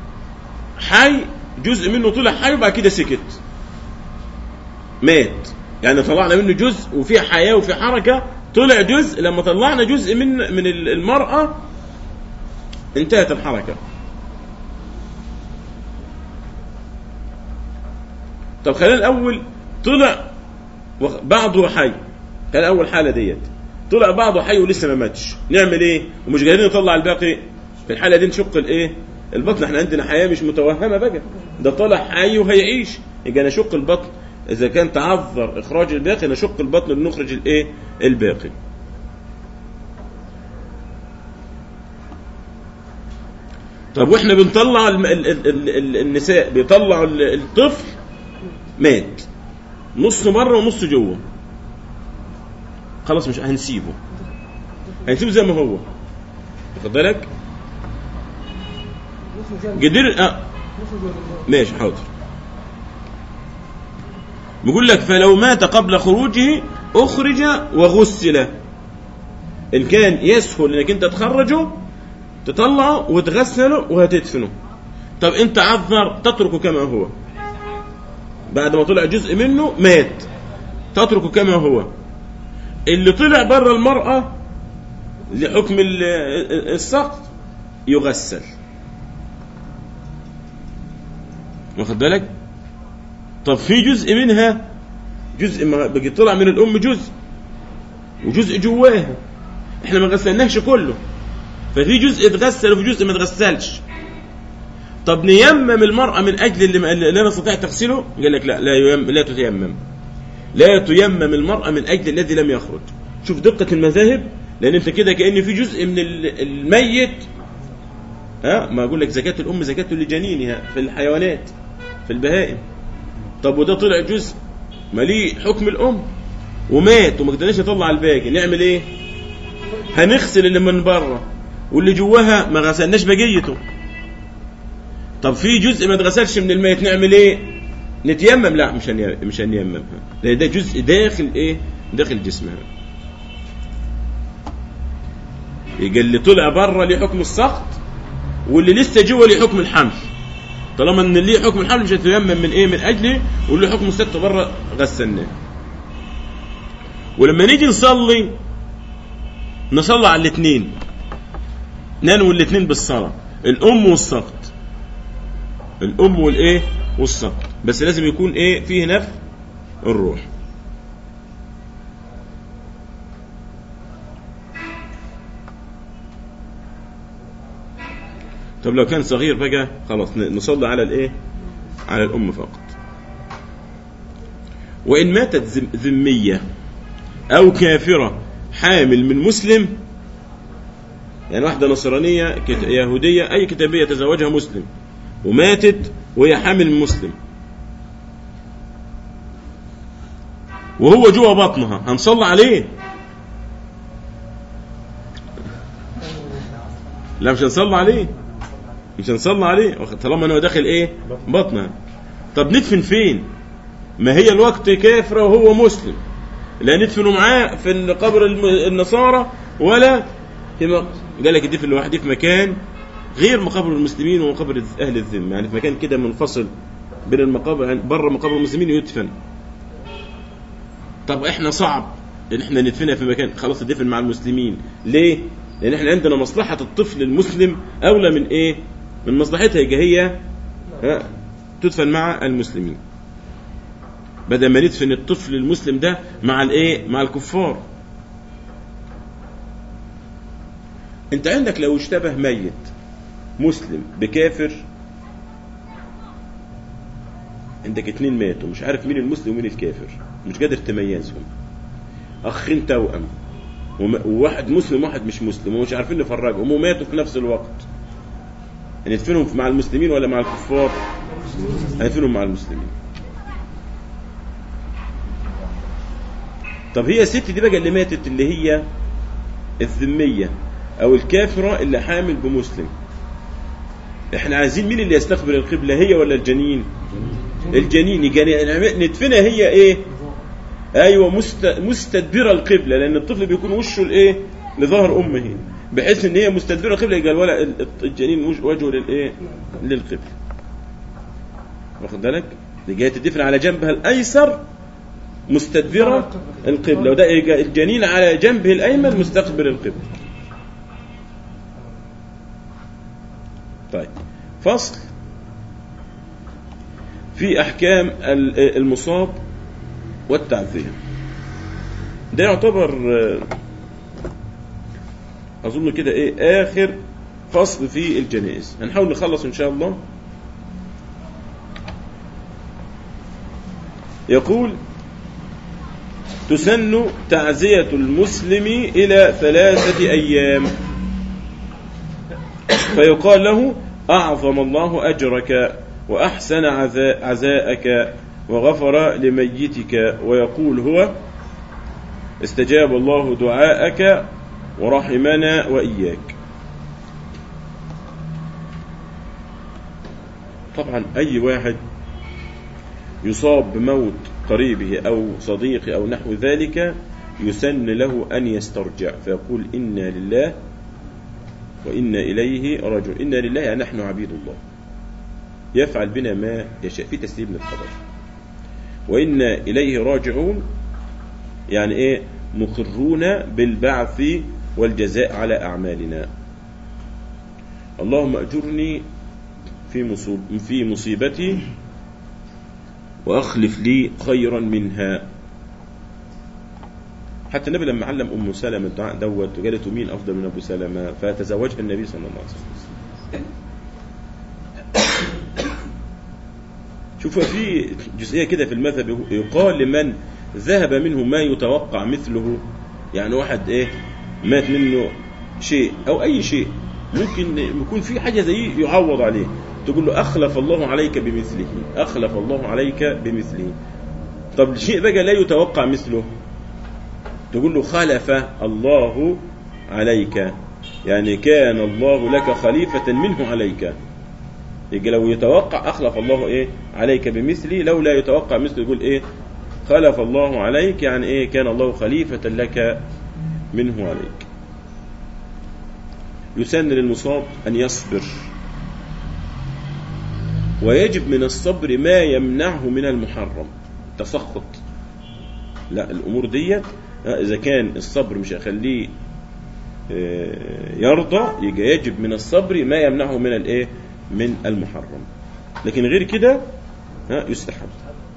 Speaker 1: حي جزء منه طلع حي وبعد كده سكت مات يعني طلعنا منه جزء وفي حياه وفي حركه طلع جزء لما طلعنا جزء من من المراه انتهت الحركه طب خلينا الاول طلع وخ- بعضه حي كان اول حاله ديت طلع بعضه حي ولسه ما ماتش نعمل ايه ومش قادرين نطلع الباقي في الحاله دي نشق الايه البطن احنا عندنا حياه مش متوهمه بقى ده طلع حي وهيعيش يبقى نشق البطن اذا كان تعذر اخراج الباقي نشق البطن لنخرج الايه الباقي طب واحنا بنطلع الم... ال... ال... ال... ال... النساء بيطلعوا ال- الطفل مات نص بره ونص جوه خلاص مش هنسيبه هنسيبه زي ما هو واخد بالك
Speaker 3: نخرج يعني
Speaker 1: قدر آه.
Speaker 3: نخرج ولا
Speaker 1: ماشي حاضر بيقول لك فلو مات قبل خروجه اخرج وغسل ان كان يسهل انك انت تخرجه تطلعه وتغسله وهتدفنه طب انت عذر تتركه كما هو بعد ما طلع جزء منه مات تتركه كما هو اللي طلع بره المرأة لحكم ال- السقط يغسل واخد بالك طب في جزء منها جزء ما بقي طلع من الام جزء وجزء جواها احنا ما غسلناش كله ففي جزء اتغسل وفي جزء ما اتغسلش طب نيمم المرأة من أجل اللي, ما- اللي لا نستطيع تغسله قال لك لا لا, ييم لا تتيمم لا تيمم المرأة من أجل الذي لم يخرج شوف دقة المذاهب لأن أنت كده كأن في جزء من ال- الميت ها ما أقول لك زكاة الأم زكاة لجنينها في الحيوانات في البهائم طب وده طلع جزء ما ليه حكم الأم ومات وما قدرناش نطلع الباقي نعمل ايه هنغسل اللي من بره واللي جواها ما غسلناش بقيته طب في جزء ما اتغسلش من الميت نعمل ايه نتيمم لا مش هني... مش هنيممها لان ده جزء داخل ايه داخل جسمها يبقى اللي طلع بره ليه حكم السقط واللي لسه جوه ليه حكم الحمل طالما ان ليه حكم الحمل مش هتيمم من ايه من اجله واللي حكم السقط بره غسلناه ولما نيجي نصلي نصلي على الاثنين ننوي الاثنين بالصلاه الام والسقط الام والايه والسقط بس لازم يكون ايه فيه نفخ الروح طب لو كان صغير بقى خلاص ن- نصلي على الايه على الام فقط وان ماتت ذم- ذميه او كافره حامل من مسلم يعني واحده نصرانيه كت- يهوديه اي كتابيه تزوجها مسلم وماتت وهي حامل من مسلم وهو جوه بطنها هنصلي عليه لا مش هنصلي عليه مش هنصلي عليه واخد- طالما انه داخل ايه بطنها طب ندفن فين ما هي الوقت كافره وهو مسلم لا ندفنه معاه في قبر الم- النصارى ولا في م... قال لك دي في لوحدي في مكان غير مقابر المسلمين ومقابر اهل الذمه يعني في مكان كده منفصل بين المقابر يعني بره مقابر المسلمين يدفن طب احنا صعب ان احنا ندفنها في مكان خلاص تدفن مع المسلمين ليه لان احنا عندنا مصلحه الطفل المسلم اولى من ايه من مصلحتها يبقى هي ها، تدفن مع المسلمين بدل ما ندفن الطفل المسلم ده مع الايه مع الكفار انت عندك لو اشتبه ميت مسلم بكافر عندك اتنين ماتوا مش عارف مين المسلم ومين الكافر مش قادر تميزهم اخين توأم وم- وواحد مسلم وواحد مش مسلم ومش عارفين نفرقهم وماتوا في نفس الوقت هندفنهم مع المسلمين ولا مع الكفار هندفنهم مع المسلمين طب هي الست دي بقى اللي ماتت اللي هي الذمية أو الكافرة اللي حامل بمسلم احنا عايزين مين اللي يستقبل القبلة هي ولا الجنين الجنين يجي ندفنها هي ايه ايوه مست... مستدبره القبله لان الطفل بيكون وشه لايه لظهر امه بحيث ان هي مستدبره القبله يبقى الولد الجنين وج- وجهه للايه للقبله واخد بالك دي جايه تدفن على جنبها الايسر مستدبرة القبلة وده إيه؟ الجنين على جنبه الأيمن مستقبل القبلة طيب فصل في أحكام ال- المصاب والتعزية ده يعتبر آه، أظن كده إيه آخر فصل في الجنائز هنحاول نخلص إن شاء الله يقول تسن تعزية المسلم إلى ثلاثة أيام فيقال له أعظم الله أجرك وأحسن عزاء عزاءك وغفر لميتك ويقول هو استجاب الله دعاءك ورحمنا وإياك طبعا أي واحد يصاب بموت قريبه أو صديقه أو نحو ذلك يسن له أن يسترجع فيقول إنا لله وإنا إليه راجعون إنا لله يعني نحن عبيد الله يفعل بنا ما يشاء في تسليم للقدر وإنا إليه راجعون يعني إيه مقرون بالبعث والجزاء على أعمالنا اللهم أجرني في مصوب في مصيبتي وأخلف لي خيرا منها حتى النبي لما علم أم سلمة الدعاء دوت وقالت مين أفضل من أبو سلمة فتزوجها النبي صلى الله عليه وسلم شوف في جزئية كده في المذهب يقال لمن ذهب منه ما يتوقع مثله يعني واحد ايه مات منه شيء او اي شيء ممكن يكون في حاجة زي يعوض عليه تقول له اخلف الله عليك بمثله اخلف الله عليك بمثله طب شيء بقى لا يتوقع مثله تقول له خلف الله عليك يعني كان الله لك خليفة منه عليك يجي لو يتوقع أخلف الله إيه عليك بمثلي لو لا يتوقع مثله يقول إيه خلف الله عليك يعني إيه كان الله خليفة لك منه عليك يسن للمصاب أن يصبر ويجب من الصبر ما يمنعه من المحرم تسخط لا الأمور دي إذا كان الصبر مش هيخليه آه، يرضى يجي يجب من الصبر ما يمنعه من الايه من المحرم لكن غير كده ها، يستحب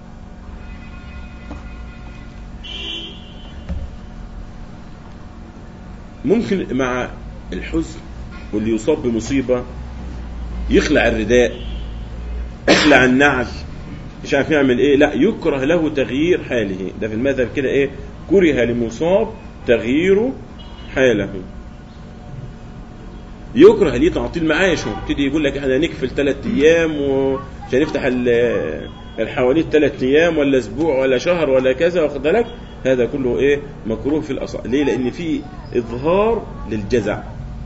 Speaker 1: ممكن مع الحزن واللي يصاب بمصيبة يخلع الرداء يخلع النعل مش عارف يعمل ايه لا يكره له تغيير حاله ده في المذهب كده ايه كره لمصاب تغيير حاله يكره ليه تعطيل معاش ويبتدي يقول لك احنا هنكفل ثلاث ايام ومش هنفتح ال- الحواليت ثلاث ايام ولا اسبوع ولا شهر ولا كذا واخد بالك هذا كله ايه مكروه في الاصح ليه لان في اظهار للجزع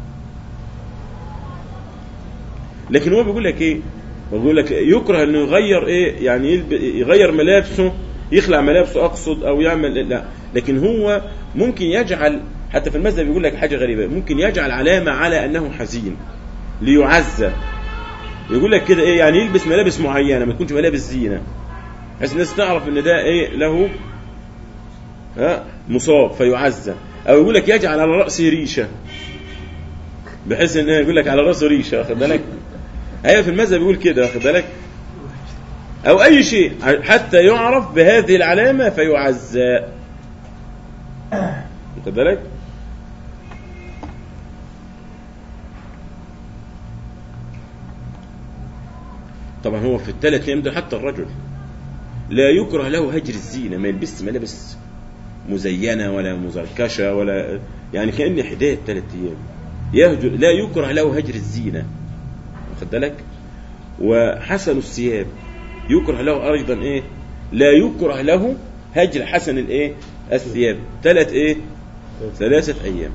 Speaker 1: لكن هو بيقول لك ايه بيقول لك يكره انه يغير ايه يعني يلب- يغير ملابسه يخلع ملابسه اقصد او يعمل لا لكن هو ممكن يجعل حتى في المذهب يقول لك حاجه غريبه ممكن يجعل علامه على انه حزين ليعزى يقول لك كده ايه يعني يلبس ملابس معينه ما تكونش ملابس زينه بحيث الناس تعرف ان ده ايه له ها مصاب فيعزى او يقول لك يجعل على راسه ريشه بحيث ان يقول لك على راسه ريشه واخد بالك ايوه في المذهب يقول كده واخد بالك او اي شيء حتى يعرف بهذه العلامه فيعزى واخد بالك طبعا هو في الثلاث ايام دول حتى الرجل لا يكره له هجر الزينه ما يلبسش ملابس مزينه ولا مزركشه ولا يعني كان حداد ثلاث ايام يهجر لا يكره له هجر الزينه واخد بالك وحسن الثياب يكره له ايضا ايه لا يكره له هجر حسن الايه الثياب ثلاث ايه ثلاثه ايام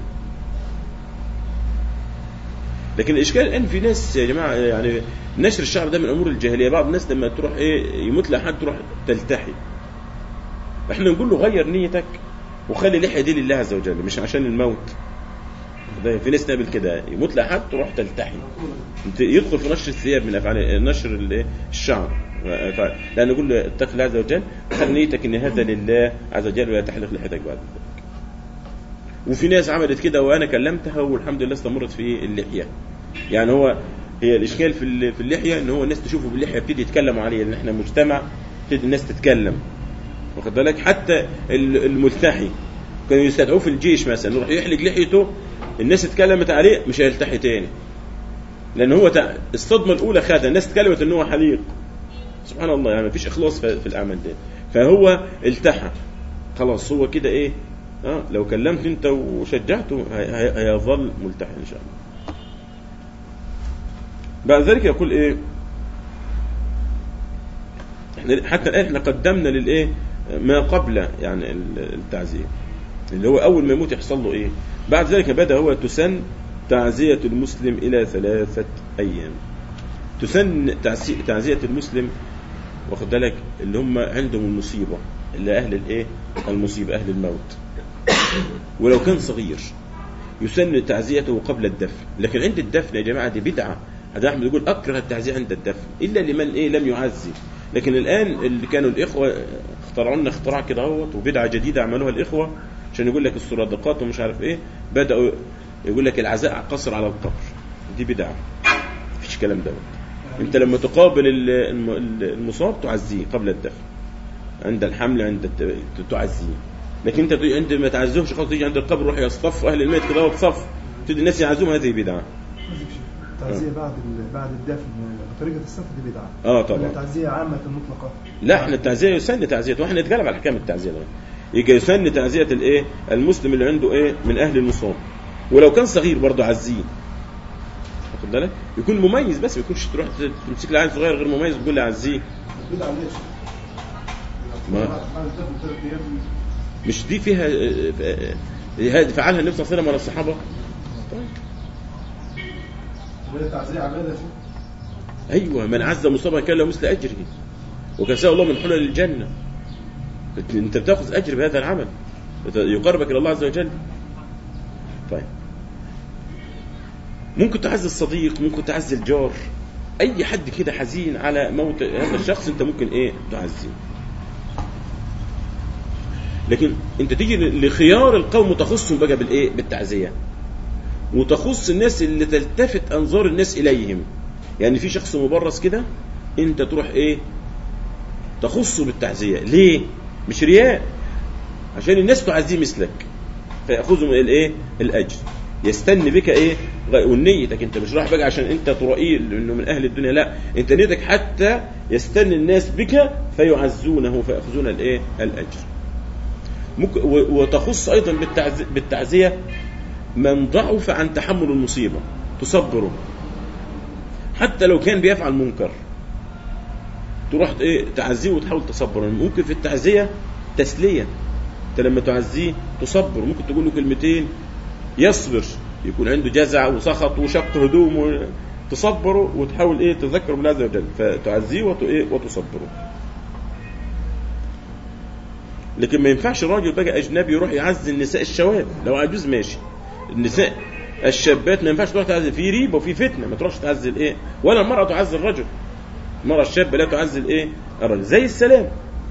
Speaker 1: لكن الاشكال الان في ناس يا جماعه يعني نشر الشعر ده من امور الجاهليه بعض الناس لما تروح ايه يموت لها حد تروح تلتحي احنا نقول له غير نيتك وخلي اللحيه دي لله عز وجل مش عشان الموت ده في ناس تعمل كده يموت لحد تروح تلتحي انت يدخل في نشر الثياب من افعال نشر الايه الشعر ف- لان يقول له اتق الله عز وجل خلي نيتك ان هذا لله عز وجل ولا تحلق لحيتك بعد ذلك وفي ناس عملت كده وانا كلمتها والحمد لله استمرت في اللحيه يعني هو هي الاشكال في ال- في اللحيه ان هو الناس تشوفه باللحيه يبتدي يتكلموا عليه لان احنا مجتمع تبتدي الناس تتكلم واخد بالك حتى ال- الملتحي كانوا يستدعوه في الجيش مثلا يروح يحلق لحيته الناس اتكلمت عليه مش هيلتحي تاني لان هو تع- الصدمه الاولى خدها الناس اتكلمت ان هو حليق سبحان الله يعني مفيش اخلاص في في الاعمال دي فهو التحى خلاص هو كده ايه اه لو كلمت انت وشجعته هي- هي- هيظل ملتحي ان شاء الله بعد ذلك يقول ايه احنا حتى الان احنا قدمنا للايه ما قبل يعني ال- التعزيه اللي هو اول ما يموت يحصل له ايه بعد ذلك بدا هو تسن تعزيه المسلم الى ثلاثه ايام تسن تعزي- تعزيه المسلم واخد بالك اللي هم عندهم المصيبه اللي اهل الايه المصيبه اهل الموت ولو كان صغير يسن تعزيته قبل الدفن لكن عند الدفن يا جماعه دي بدعه هذا احمد يقول اكره التعزيه عند الدفن الا لمن ايه لم يعزي لكن الان اللي كانوا الاخوه اخترعوا لنا اختراع كده اهوت وبدعه جديده عملوها الاخوه عشان يقول لك السرادقات ومش عارف ايه بداوا يقول لك العزاء قصر على القبر دي بدعه مفيش كلام دوت انت لما تقابل ال- الم- المصاب تعزيه قبل الدفن عند الحمل عند الت- تعزيه لكن انت تيجي عند ما تعزوهش خلاص تيجي عند القبر روح يصطف اهل الميت كده هو بصف تبتدي الناس يعزوهم هذه بدعه
Speaker 2: التعزية بعد ال- بعد الدفن طريقة السفر دي بدعة
Speaker 1: اه طبعا.
Speaker 2: ولا تعزية عامة مطلقة
Speaker 1: لا احنا التعزيه يسن تعزيته واحنا نتكلم على احكام التعزيه ده يجي يسن تعزيه الايه المسلم اللي عنده ايه من اهل المصاب ولو كان صغير برضه عزيه واخد بالك يكون مميز بس ما يكونش تروح تمسك لعيل صغير غير مميز تقول له عزيه
Speaker 2: بدعة ليش؟
Speaker 1: ما-
Speaker 2: بعد الدفن ثلاث أيام
Speaker 1: مش دي فيها آه، آه، آه، هذه فعلها النبي صلى الله عليه وسلم ولا الصحابه طيب
Speaker 2: وهي تعزية عبادة شو؟
Speaker 1: ايوه من عز مصابا كان له مثل اجره وكساه الله من حلل الجنه انت بتاخذ اجر بهذا العمل يقربك الى الله عز وجل طيب ممكن تعزي الصديق ممكن تعزي الجار اي حد كده حزين على موت هذا الشخص انت ممكن ايه تعزيه لكن انت تيجي لخيار القوم وتخصهم بقى بالايه بالتعزيه وتخص الناس اللي تلتفت انظار الناس اليهم يعني في شخص مبرز كده انت تروح ايه تخصه بالتعزيه ليه مش رياء عشان الناس تعزيه مثلك فياخذوا من الايه الاجر يستن بك ايه غ- ونيتك انت مش رايح بقى عشان انت ترائيه انه من اهل الدنيا لا انت نيتك حتى يستن الناس بك فيعزونه فياخذون الايه الاجر ممكن و- وتخص ايضا بالتعزيه, بالتعزيه من ضعف عن تحمل المصيبه تصبره حتى لو كان بيفعل منكر تروح ايه تعزيه وتحاول تصبره ممكن في التعزيه تسليه انت لما تعزيه تصبر ممكن تقول له كلمتين يصبر يكون عنده جزع وسخط وشق هدوم تصبره وتحاول ايه تذكره بالله عز وجل فتعزيه وت- إيه؟ وتصبره لكن ما ينفعش راجل بقى اجنبي يروح يعزي النساء الشواب لو عجوز ماشي النساء الشابات ما ينفعش تروح تعزي في ريبه وفي فتنه ما تروحش تعزي الايه ولا المراه تعزي الرجل المراه الشابه لا تعزي الايه الرجل زي السلام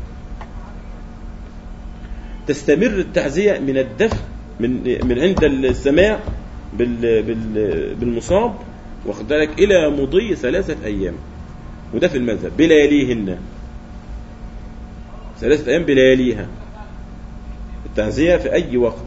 Speaker 1: تستمر التعزيه من الدفن من من عند السماع بال بال بالمصاب واخد بالك الى مضي ثلاثه ايام وده في المذهب بلياليهن ثلاثه ايام بلياليها التعزيه في اي وقت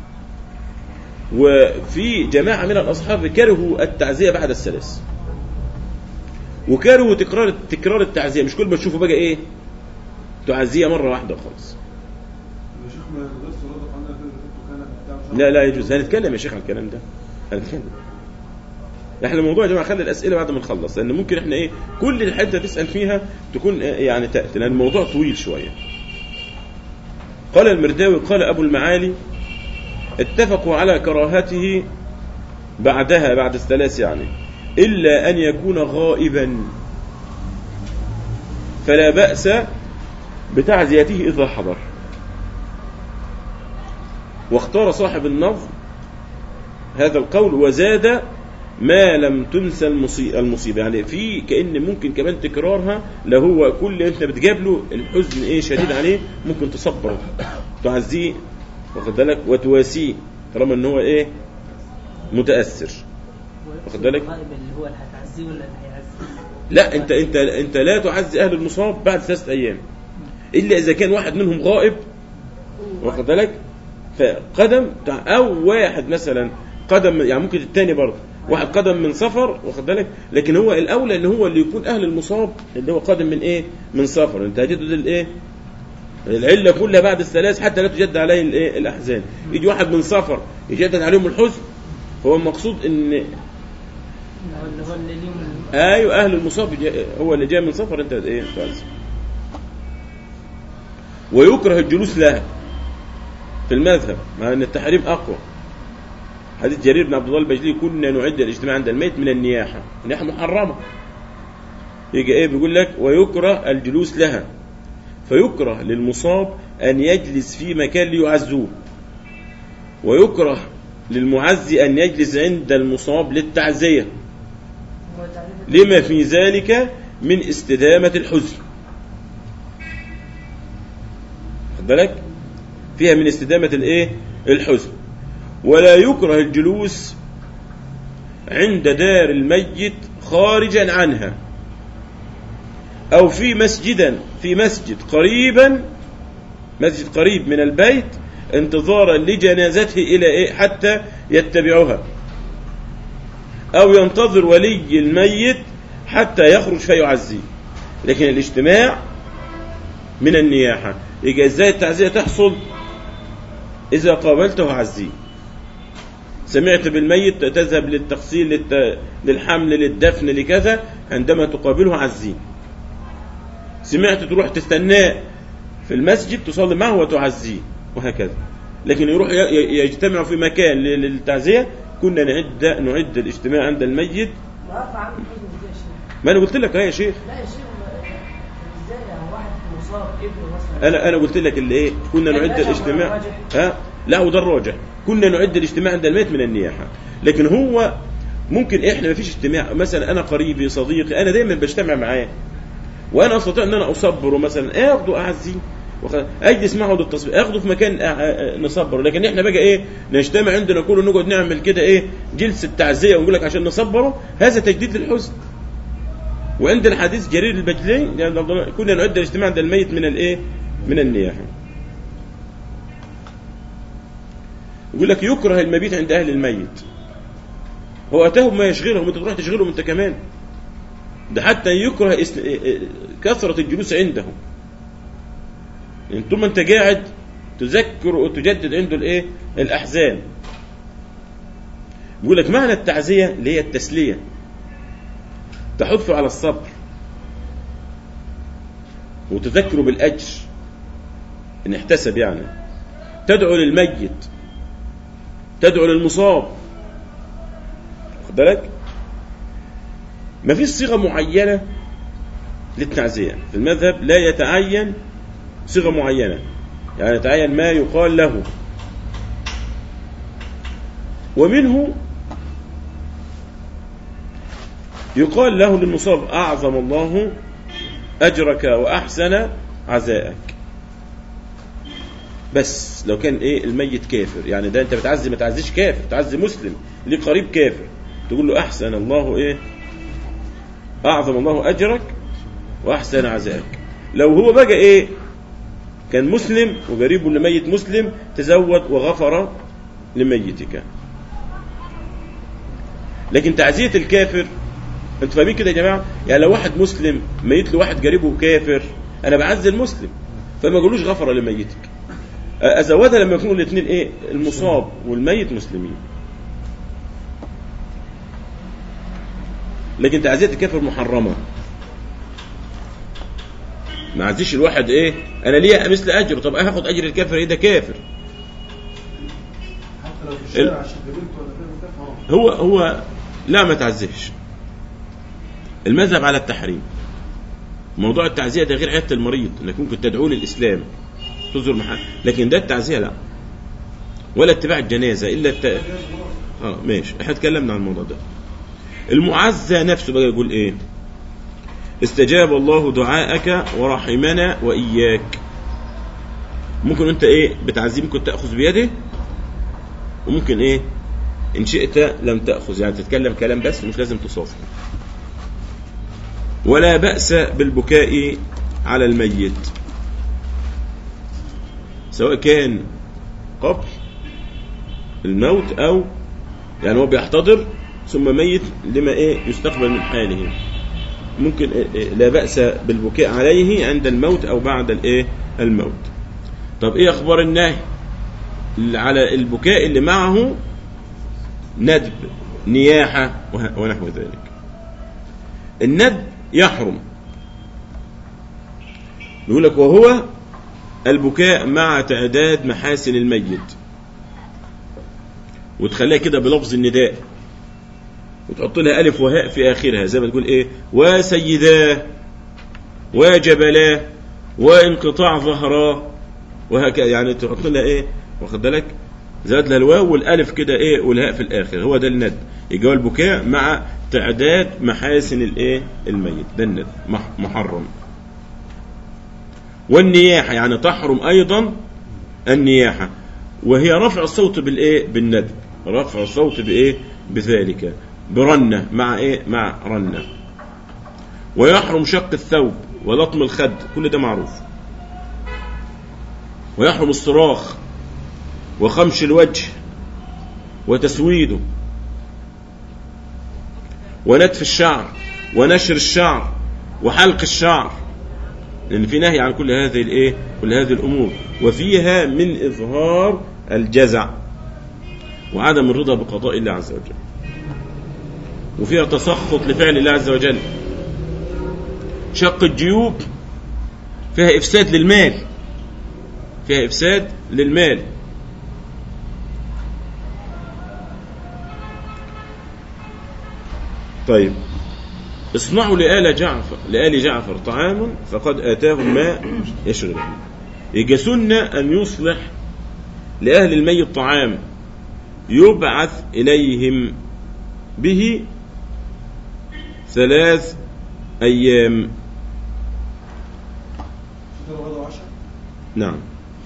Speaker 1: وفي جماعه من الاصحاب كرهوا التعزيه بعد الثلاث وكرهوا تكرار تكرار التعزيه مش كل ما تشوفوا بقى ايه تعزيه مره واحده وخلاص
Speaker 2: يا شيخ ما يقدرش يرد عنا كده كنت كان بتاع مش عارف.
Speaker 1: لا لا يجوز هنتكلم يا شيخ عن الكلام ده هنتكلم احنا الموضوع يا جماعه خلي الاسئله بعد ما نخلص لان ممكن احنا ايه كل الحته تسال فيها تكون آه، يعني تاتي لان الموضوع طويل شويه قال المرداوي قال ابو المعالي اتفقوا على كراهته بعدها بعد الثلاث يعني الا ان يكون غائبا فلا باس بتعزيته اذا حضر واختار صاحب النظم هذا القول وزاد ما لم تنسى المصي- المصيبة يعني في كأن ممكن كمان تكرارها لو هو كل انت بتجاب له الحزن ايه شديد عليه ممكن تصبره تعزيه واخد بالك وتواسيه طالما ان هو ايه متأثر واخد بالك؟
Speaker 4: الغائب اللي هو اللي هتعزيه ولا اللي هيعزيه
Speaker 1: لا انت انت انت لا تعزي اهل المصاب بعد ثلاثة ايام الا اذا كان واحد منهم غائب واخد بالك فقدم بتاع- او واحد مثلا قدم يعني ممكن الثاني برضه واحد قدم من سفر واخد بالك لكن هو الاولى ان هو اللي يكون اهل المصاب اللي هو قادم من ايه من سفر انت هتجد الايه العله كلها بعد الثلاث حتى لا تجد عليه الايه الاحزان يجي واحد من سفر يجدد عليهم الحزن هو المقصود ان
Speaker 4: اللي هو اللي هو اللي ليهم
Speaker 1: ايوه اهل المصاب جا- هو اللي جاي من سفر انت ايه تعزي ويكره الجلوس لها في المذهب مع ان التحريم اقوى حديث جرير بن عبد الله البجلي كنا نعد الاجتماع عند الميت من النياحه النياحه محرمه يجي ايه بيقول لك ويكره الجلوس لها فيكره للمصاب ان يجلس في مكان ليعزوه ويكره للمعزي ان يجلس عند المصاب للتعزيه
Speaker 3: هو تعريف
Speaker 1: لما في ذلك من استدامة الحزن خد بالك فيها من استدامة الايه الحزن ولا يكره الجلوس عند دار الميت خارجا عنها او في مسجدا في مسجد قريبا مسجد قريب من البيت انتظارا لجنازته الى ايه حتى يتبعها أو ينتظر ولي الميت حتى يخرج فيعزيه لكن الاجتماع من النياحة يجي ازاي التعزية تحصل إذا قابلته عزيه سمعت بالميت تذهب للتغسيل للت... للحمل للدفن لكذا عندما تقابله عزيه سمعت تروح تستناه في المسجد تصلي معه وتعزيه وهكذا لكن يروح ي- ي- يجتمع في مكان ل- للتعزية كنا نعد نعد الاجتماع عند الميت
Speaker 3: رفع عنه الحزن ازاي يا شيخ؟
Speaker 1: ما انا قلت لك أهي يا شيخ
Speaker 3: لا يا شيخ ما- ازاي يعني واحد مصاب ابنه مثلا
Speaker 1: انا انا قلت لك اللي ايه كنا
Speaker 3: يعني
Speaker 1: نعد
Speaker 3: ماشي
Speaker 1: الاجتماع
Speaker 3: على الراجح.
Speaker 1: ها لا وده الراجح كنا نعد الاجتماع عند الميت من النياحه لكن هو ممكن احنا ما فيش اجتماع مثلا انا قريبي صديقي انا دايما بجتمع معاه وانا استطيع ان انا اصبره مثلا اخده اعزيه وخ- اجلس معه للتصبير اخده في مكان أ- أ- نصبره لكن احنا بقى ايه نجتمع عندنا كله نقعد نعمل كده ايه جلسه تعزيه ونقول لك عشان نصبره هذا تجديد للحزن وعند الحديث جرير البجلي يعني عبد الله- كنا نعد الاجتماع عند الميت من الايه من النياحه يقول لك يكره المبيت عند اهل الميت هو اتاهم ما يشغلهم انت تروح تشغلهم انت كمان ده حتى يكره اس- كثرة الجلوس عندهم يعني طول ما انت قاعد تذكر وتجدد عنده الايه الاحزان بيقول لك معنى التعزية اللي هي التسلية تحث على الصبر وتذكره بالأجر إن احتسب يعني تدعو للميت تدعو للمصاب خد بالك ما فيش صيغة معينة للتعزية في المذهب لا يتعين صيغة معينة يعني يتعين ما يقال له ومنه يقال له للمصاب أعظم الله أجرك وأحسن عزاءك بس لو كان ايه الميت كافر يعني ده انت بتعزي ما تعزيش كافر تعزي مسلم ليه قريب كافر تقول له احسن الله ايه اعظم الله اجرك واحسن عزاءك لو هو بقى ايه كان مسلم وقريبه لميت مسلم تزود وغفر لميتك لكن تعزية الكافر انتوا فاهمين كده يا جماعه يعني لو واحد مسلم ميت له واحد قريبه كافر انا بعزي المسلم فما اقولوش غفر لميتك ازودها لما يكونوا الاثنين ايه المصاب والميت مسلمين لكن تعزية الكافر محرمة ما عزيش الواحد ايه انا ليا مثل اجر طب هاخد اجر الكافر ايه ده كافر
Speaker 2: حتى لو في الشارع عشان قابلته ولا كده كده حرام
Speaker 1: هو هو لا ما تعزيش المذهب على التحريم موضوع التعزية ده غير عيادة المريض انك ممكن تدعوه للاسلام تزور محل لكن ده التعزية لا ولا اتباع الجنازة الا الت... اه ماشي احنا اتكلمنا عن الموضوع ده المعزى نفسه بقى يقول ايه استجاب الله دعاءك ورحمنا واياك ممكن انت ايه بتعزيه ممكن تاخذ بيده وممكن ايه ان شئت لم تاخذ يعني تتكلم كلام بس مش لازم تصافح ولا باس بالبكاء على الميت سواء كان قبل الموت او يعني هو بيحتضر ثم ميت لما ايه يستقبل من حاله ممكن إيه إيه لا بأس بالبكاء عليه عند الموت او بعد الايه الموت طب ايه اخبار النهي اللي على البكاء اللي معه ندب نياحة وه- ونحو ذلك الندب يحرم يقول لك وهو البكاء مع تعداد محاسن الميت وتخليها كده بلفظ النداء وتحط لها ألف وهاء في آخرها زي ما تقول إيه وسيداه وجبلاه وانقطاع ظهراه وهكذا يعني تحط لها إيه واخد بالك زاد لها الواو والألف كده إيه والهاء في الآخر هو ده الند يجي هو البكاء مع تعداد محاسن الإيه الميت ده الند مح- محرم والنياحة يعني تحرم أيضا النياحة وهي رفع الصوت بالإيه بالندب رفع الصوت بإيه بذلك برنة مع إيه مع رنة ويحرم شق الثوب ولطم الخد كل ده معروف ويحرم الصراخ وخمش الوجه وتسويده ونتف الشعر ونشر الشعر وحلق الشعر لأن في نهي عن كل هذه الإيه كل هذه الأمور وفيها من إظهار الجزع وعدم الرضا بقضاء الله عز وجل وفيها تسخط لفعل الله عز وجل شق الجيوب فيها إفساد للمال فيها إفساد للمال طيب اصنعوا لآل جعفر لآل جعفر طعاما فقد آتاهم ما يشغلهم يجي سنة أن يصلح لأهل الميت طعام يبعث إليهم به ثلاث أيام
Speaker 2: فطار وغدا وعشاء
Speaker 1: نعم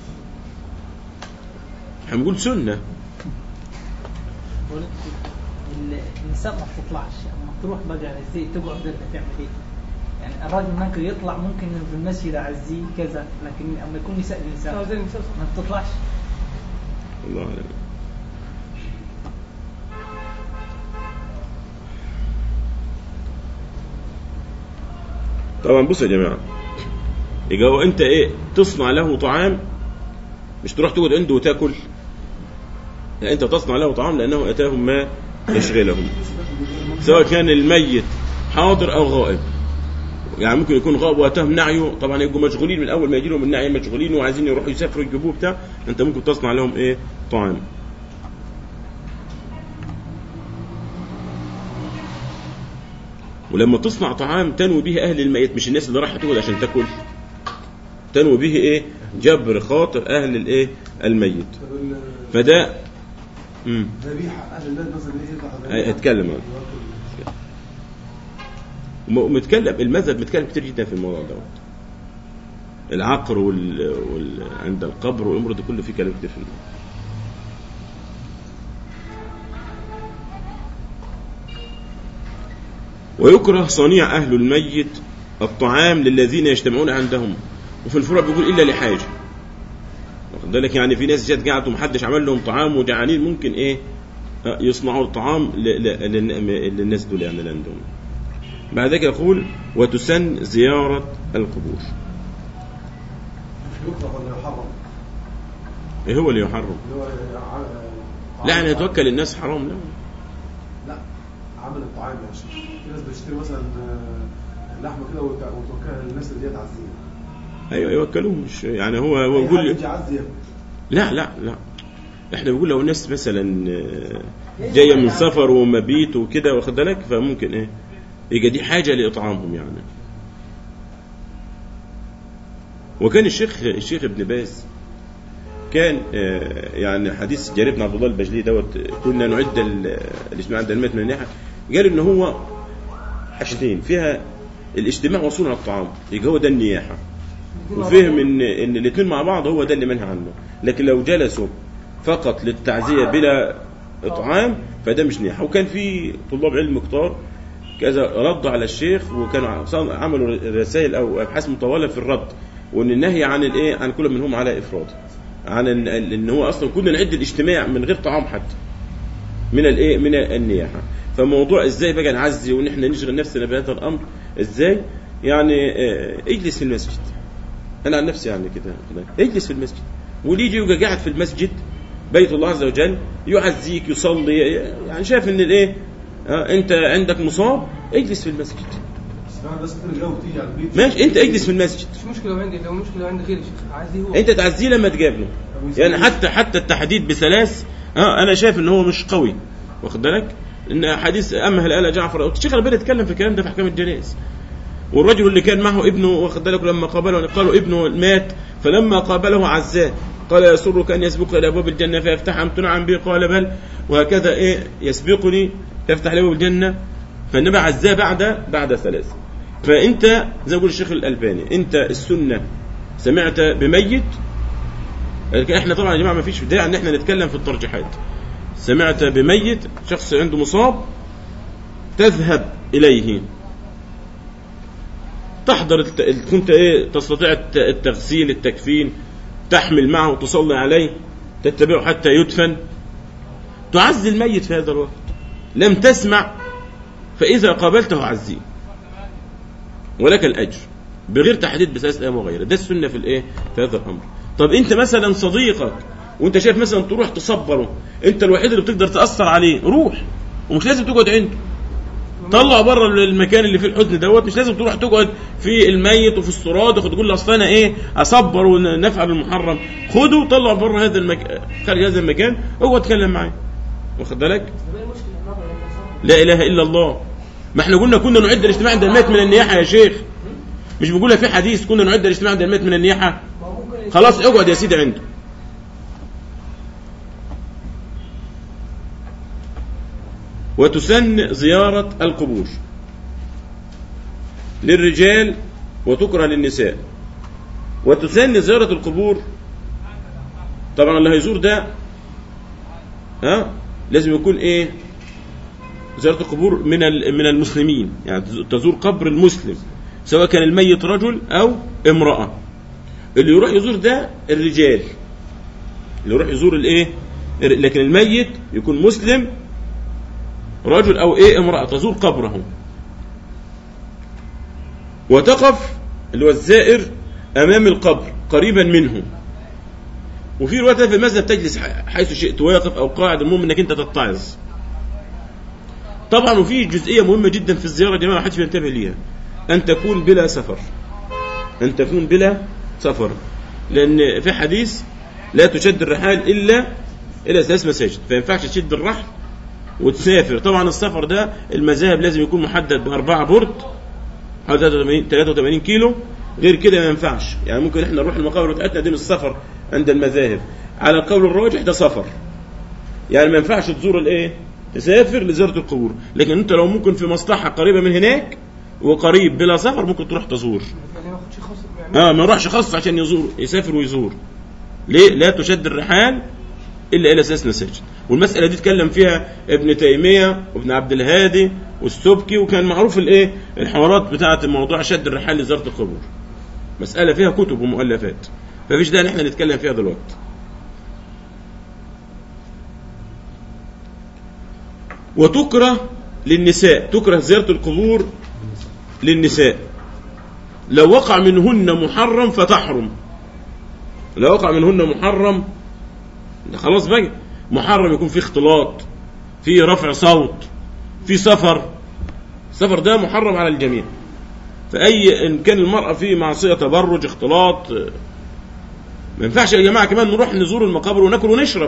Speaker 1: هنقول سنة
Speaker 4: ال- النساء ما بتطلعش اما تروح بقى ازاي تقعد انت تعمل ايه؟ يعني الراجل ممكن يطلع ممكن في المسجد اعزيه كذا لكن اما يكون نساء
Speaker 3: اه
Speaker 4: النساء
Speaker 3: زي المسلسل
Speaker 4: ما بتطلعش
Speaker 1: الله أعلم طبعا بصوا يا جماعة يبقى هو انت ايه تصنع له طعام مش تروح تقعد عنده وتاكل لا انت تصنع له طعام لانه اتاهم ما يشغلهم سواء كان الميت حاضر او غائب يعني ممكن يكون غائب واتاهم نعيه طبعا يبقوا مشغولين من اول ما يجي لهم النعي مشغولين وعايزين يروحوا يسافروا يجيبوه بتاع انت ممكن تصنع لهم ايه طعام ولما تصنع طعام تنوي به اهل الميت مش الناس اللي رايحه تقعد عشان تاكل تنوي به ايه جبر خاطر اهل الايه الميت
Speaker 2: طب ال-
Speaker 1: فده امم
Speaker 2: ذبيحه اهل الناس مثلا ايه يذبح ذبيحة؟
Speaker 1: اتكلم عنه.
Speaker 2: ياكل.
Speaker 1: م- متكلم المذهب متكلم كتير جدا في الموضوع دوت العقر وال... وال... عند القبر والامر ده كله فيه كلام كتير في الموضوع ويكره صنيع اهل الميت الطعام للذين يجتمعون عندهم وفي الفروع بيقول الا لحاجه واخد بالك يعني في ناس جت قعدت ومحدش عمل لهم طعام وجعانين ممكن ايه آه، يصنعوا الطعام ل... ل... لل- للناس دول يعني اللي عندهم بعد ذلك يقول وتسن زيارة القبور
Speaker 2: يكره ولا يحرم
Speaker 1: ايه هو اللي يحرم
Speaker 2: اللي هو ع-
Speaker 1: لا يعني
Speaker 2: عمل-
Speaker 1: يتوكل الناس حرام لا
Speaker 2: لا عمل الطعام يا شيخ في ناس بتشتري مثلا آه، لحمه كده وت- وتوكلها للناس اللي هي تعزيه
Speaker 1: ايوه يوكلوه مش يعني هو هو
Speaker 2: أي حد
Speaker 1: يقول
Speaker 2: يجي يعزي ياكل.
Speaker 1: لا لا لا احنا بنقول لو الناس مثلا آه، جايه من سفر ومبيت وكده واخد بالك فممكن ايه يبقى دي حاجه لاطعامهم يعني وكان الشيخ الشيخ ابن باز كان آه، يعني حديث جرير بن عبد الله البجلي دوت آه، كنا نعد ال- الاجتماع عند الميت من الناحيه قال ان هو حاجتين فيها الاجتماع وصول على الطعام يبقى هو ده النياحه وفهم ان ان الاثنين مع بعض هو ده اللي منهى عنه لكن لو جلسوا فقط للتعزيه بلا اطعام فده مش نياحه وكان في طلاب علم كتار كذا ردوا على الشيخ وكانوا صار- عملوا رسائل او ابحاث مطوله في الرد وان النهي عن الايه عن كل منهم على افراد عن ان ان هو اصلا كنا نعد الاجتماع من غير طعام حتى من الايه من النياحه فموضوع ازاي بقى نعزي وان احنا نشغل نفسنا بهذا الامر ازاي يعني آه، اجلس في المسجد انا عن نفسي يعني كده كده. اجلس في المسجد واللي يجي يبقى قاعد في المسجد بيت الله عز وجل يعزيك يصلي يعني شايف ان الايه آه، انت عندك مصاب اجلس في المسجد
Speaker 2: بس فعلا الناس كتير جو بتيجي على البيت
Speaker 1: ماشي انت اجلس في المسجد
Speaker 5: مش مشكله لو عندي لو مشكله عندي غيري شيخ عايز هو
Speaker 1: انت تعزيه لما تقابله يعني حتى حتى التحديد بثلاث اه انا شايف ان هو مش قوي واخد بالك ان حديث اما هل قال جعفر الشيخ الباني اتكلم في الكلام ده في احكام الجنائز والرجل اللي كان معه ابنه واخد بالك لما قابله قالوا ابنه مات فلما قابله عزاه قال يسرك ان يسبق الى ابواب الجنه فيفتح ام تنعم به قال بل وهكذا ايه يسبقني تفتح لي ابواب الجنه فالنبي عزاه بعد بعد ثلاث فانت زي ما يقول الشيخ الالباني انت السنه سمعت بميت لكن احنا طبعا يا جماعه ما فيش داعي ان احنا نتكلم في الترجيحات سمعت بميت شخص عنده مصاب تذهب اليه تحضر الت... كنت ايه تستطيع الت- التغسيل التكفين تحمل معه تصلي عليه تتبعه حتى يدفن تعزي الميت في هذا الوقت لم تسمع فاذا قابلته عزيه ولك الاجر بغير تحديد بثلاث ايام وغيره ده السنه في الايه في هذا الامر طب انت مثلا صديقك وانت شايف مثلا تروح تصبره انت الوحيد اللي بتقدر تاثر عليه روح ومش لازم تقعد عنده طلع بره المكان اللي فيه الحزن دوت مش لازم تروح تقعد في الميت وفي الصراد وتقول له اصل انا ايه اصبر ونفعل المحرم خده وطلع بره هذا المكان خارج هذا المكان هو اتكلم معاه واخد بالك
Speaker 3: طب ايه المشكله النظر للنصارى؟
Speaker 1: لا اله الا الله ما احنا قلنا كنا نعد الاجتماع عند الميت من النياحه يا شيخ مش بيقولها في حديث كنا نعد الاجتماع عند الميت من النياحه
Speaker 3: ما هو ممكن
Speaker 1: خلاص اقعد يا سيدي عنده وتسن زيارة القبور للرجال وتكره للنساء وتسن زيارة القبور طبعا اللي هيزور ده ها لازم يكون ايه زيارة القبور من ال- من المسلمين يعني تزور قبر المسلم سواء كان الميت رجل او امرأة اللي يروح يزور ده الرجال اللي يروح يزور الايه لكن الميت يكون مسلم رجل او ايه امرأة تزور قبره وتقف اللي هو الزائر امام القبر قريبا منه وفي رواية في المسجد تجلس ح- حيث شئت واقف او قاعد المهم انك انت تتعظ طبعا وفي جزئية مهمة جدا في الزيارة يا جماعة ما حدش بينتبه ليها ان تكون بلا سفر ان تكون بلا سفر لان في حديث لا تشد الرحال الا الى ثلاث مساجد فما ينفعش تشد الرحل وتسافر طبعا السفر ده المذاهب لازم يكون محدد بأربعة برد حوالي 83 83 كيلو غير كده ما ينفعش يعني ممكن احنا نروح المقابر بتاعتنا دي من السفر عند المذاهب على القول الراجح ده سفر يعني ما ينفعش تزور الايه تسافر لزيارة القبور لكن انت لو ممكن في مصلحة قريبة من هناك وقريب بلا سفر ممكن تروح تزور
Speaker 5: يعني ما اخدش خاص يعني
Speaker 1: اه ما يروحش خاص عشان يزور يسافر ويزور ليه لا تشد الرحال الا الى اساس مساجد والمساله دي اتكلم فيها ابن تيميه وابن عبد الهادي والسبكي وكان معروف الايه الحوارات بتاعه موضوع شد الرحال لزياره القبور مساله فيها كتب ومؤلفات فمفيش داعي ان احنا نتكلم فيها دلوقتي وتكره للنساء تكره زياره القبور للنساء لو وقع منهن محرم فتحرم لو وقع منهن محرم ده خلاص بقى محرم يكون فيه اختلاط فيه رفع صوت في سفر السفر ده محرم على الجميع فأي إن كان المرأة فيه معصية تبرج اختلاط آه، ما ينفعش يا جماعة كمان نروح نزور المقابر وناكل ونشرب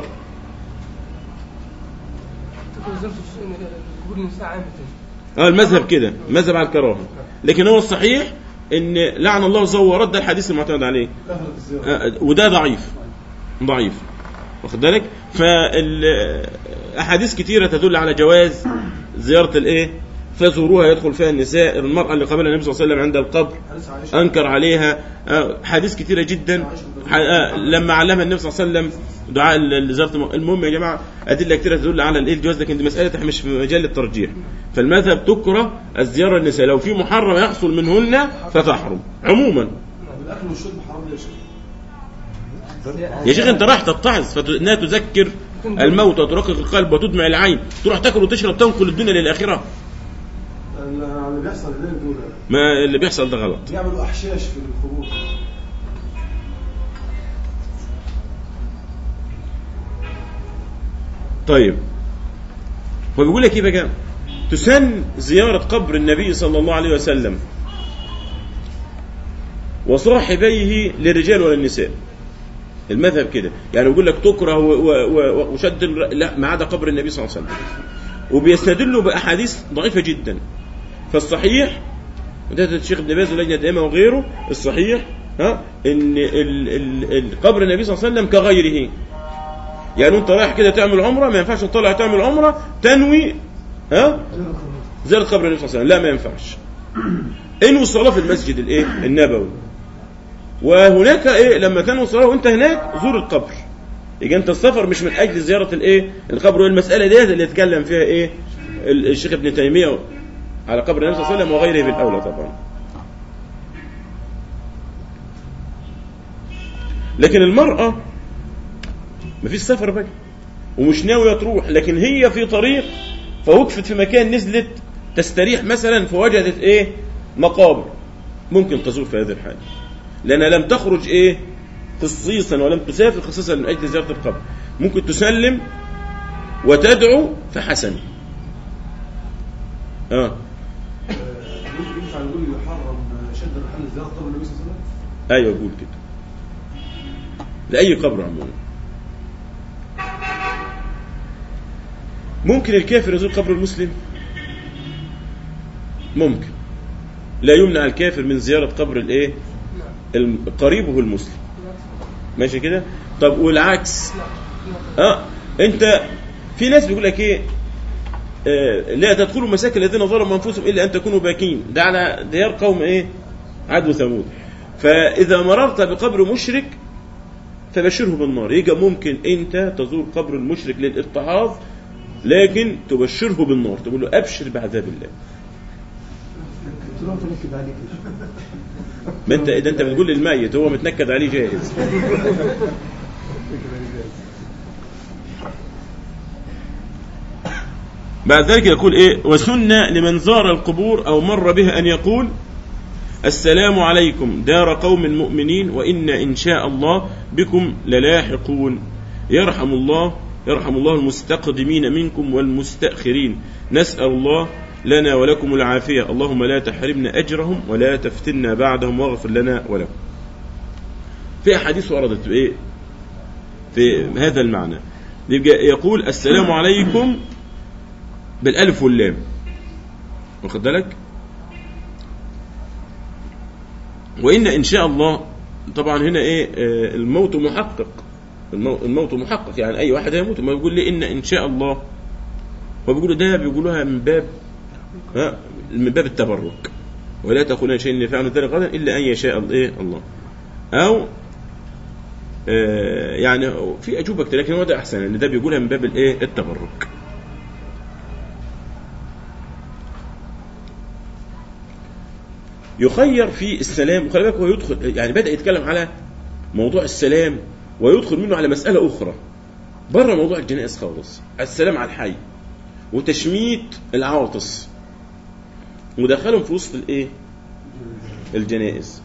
Speaker 5: تكون زرت قبور النساء عامة
Speaker 1: اه المذهب كده المذهب على الكراهة لكن هو الصحيح ان لعن الله زورات ده الحديث المعتمد عليه
Speaker 2: كثرة الزيارة
Speaker 1: آه، وده ضعيف ضعيف واخد بالك فالاحاديث كتيره تدل على جواز زياره الايه فزوروها يدخل فيها النساء المرأة اللي قابلها النبي صلى الله عليه وسلم عند القبر
Speaker 2: حديث عائشة
Speaker 1: أنكر عليها آه، حديث كثيرة جدا ح- آه، لما علمها النبي صلى الله عليه وسلم دعاء ال- لزيارة الم- المهم يا جماعة أدلة كثيرة تدل على الإيه الجواز لكن دي مسألة مش في مجال الترجيح فالمذهب تكره الزيارة النساء لو في محرم يحصل منهن فتحرم عموما
Speaker 2: الأكل والشرب حرام ليه يا شيخ؟
Speaker 1: يا شيخ انت رايح تتعظ فانها تذكر الموت وترقق القلب وتدمع العين تروح تاكل وتشرب تنقل الدنيا للاخره
Speaker 2: اللي بيحصل هناك دول
Speaker 1: ما اللي بيحصل ده غلط
Speaker 2: بيعملوا أحشاش في القبور
Speaker 1: طيب هو بيقول لك ايه بقى تسن زيارة قبر النبي صلى الله عليه وسلم وصاحبيه للرجال وللنساء المذهب كده يعني بيقول لك تكره و- و- و- وشد الر- لا ما عدا قبر النبي صلى الله عليه وسلم وبيستدلوا باحاديث ضعيفه جدا فالصحيح وده الشيخ ابن باز ولجنه دائمه وغيره الصحيح ها ان ال- ال- ال- قبر النبي صلى الله عليه وسلم كغيره يعني انت رايح كده تعمل عمره ما ينفعش تطلع تعمل عمره تنوي ها زياره قبر النبي صلى الله عليه وسلم لا ما ينفعش انوي الصلاه في المسجد الايه النبوي وهناك ايه لما تنوي الصلاه وانت هناك زور القبر يبقى انت السفر مش من اجل زياره الايه القبر والمساله ديت اللي يتكلم فيها ايه ال- الشيخ ابن تيميه على قبر النبي صلى الله عليه وسلم وغيره بالاولى طبعا لكن المراه مفيش سفر بقى ومش ناويه تروح لكن هي في طريق فوقفت في مكان نزلت تستريح مثلا فوجدت ايه مقابر ممكن تزور في هذه الحاله لانها لم تخرج ايه خصيصا ولم تسافر خصيصا من اجل زياره القبر ممكن تسلم وتدعو فحسن اه
Speaker 2: آه، ينفع نقول يحرم شد الرحال زيارة قبر النبي صلى الله عليه وسلم؟
Speaker 1: ايوه قول كده لاي قبر عموما ممكن الكافر يزور قبر المسلم ممكن لا يمنع الكافر من زيارة قبر الايه الم- قريبه المسلم ماشي كده طب والعكس اه انت في ناس بيقول لك ايه آه لا تدخلوا مساكن الذين ظلموا انفسهم الا ان تكونوا باكين ده على ديار قوم ايه عاد وثمود فاذا مررت بقبر مشرك فبشره بالنار يبقى ممكن انت تزور قبر المشرك للاتعاظ لكن تبشره بالنار تقول له ابشر بعذاب الله
Speaker 6: قلت لهم تنكد عليك
Speaker 1: ما انت اذا انت بتقول للميت هو متنكد عليه جاهز بعد ذلك يقول ايه وسنة لمن زار القبور او مر بها ان يقول السلام عليكم دار قوم مؤمنين وإنا إن شاء الله بكم للاحقون يرحم الله يرحم الله المستقدمين منكم والمستأخرين نسأل الله لنا ولكم العافية اللهم لا تحرمنا أجرهم ولا تفتنا بعدهم واغفر لنا ولهم في أحاديث وردت بإيه في هذا المعنى يبقى يقول السلام عليكم بالألف واللام واخد بالك وإن إن شاء الله طبعا هنا إيه آه، الموت محقق المو- الموت محقق يعني أي واحد هيموت ما يقول لي إن إن شاء الله وبيقولوا ده بيقولوها من باب ها من باب التبرك ولا تقولن شيء إني فاعل ذلك غدا إلا أن يشاء ال- إيه الله أو آه، يعني في أجوبة كتير لكن هو ده أحسن إن ده بيقولها من باب الإيه التبرك يخير في السلام وخلي بالك هو يدخل يعني بدأ يتكلم على موضوع السلام ويدخل منه على مسألة أخرى بره موضوع الجنائز خالص السلام على الحي وتشميت العواطس ودخلهم في وسط الايه الجنائز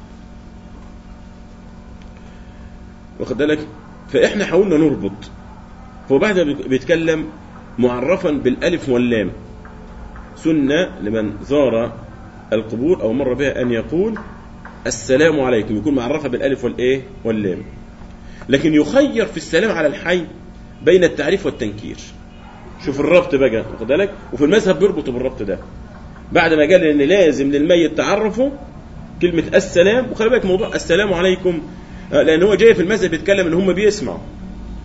Speaker 1: واخد بالك فاحنا حاولنا نربط فهو بعد ما بيتكلم معرفا بالالف واللام سنه لمن زار القبور او مر بها ان يقول السلام عليكم يكون معرفه بالالف والايه واللام لكن يخير في السلام على الحي بين التعريف والتنكير شوف الربط بقى واخد بالك وفي المذهب بيربطوا بالربط ده بعد ما قال ان لازم للميت تعرفه كلمه السلام وخلي بالك موضوع السلام عليكم آه، لان هو جاي في المذهب بيتكلم ان هم بيسمعوا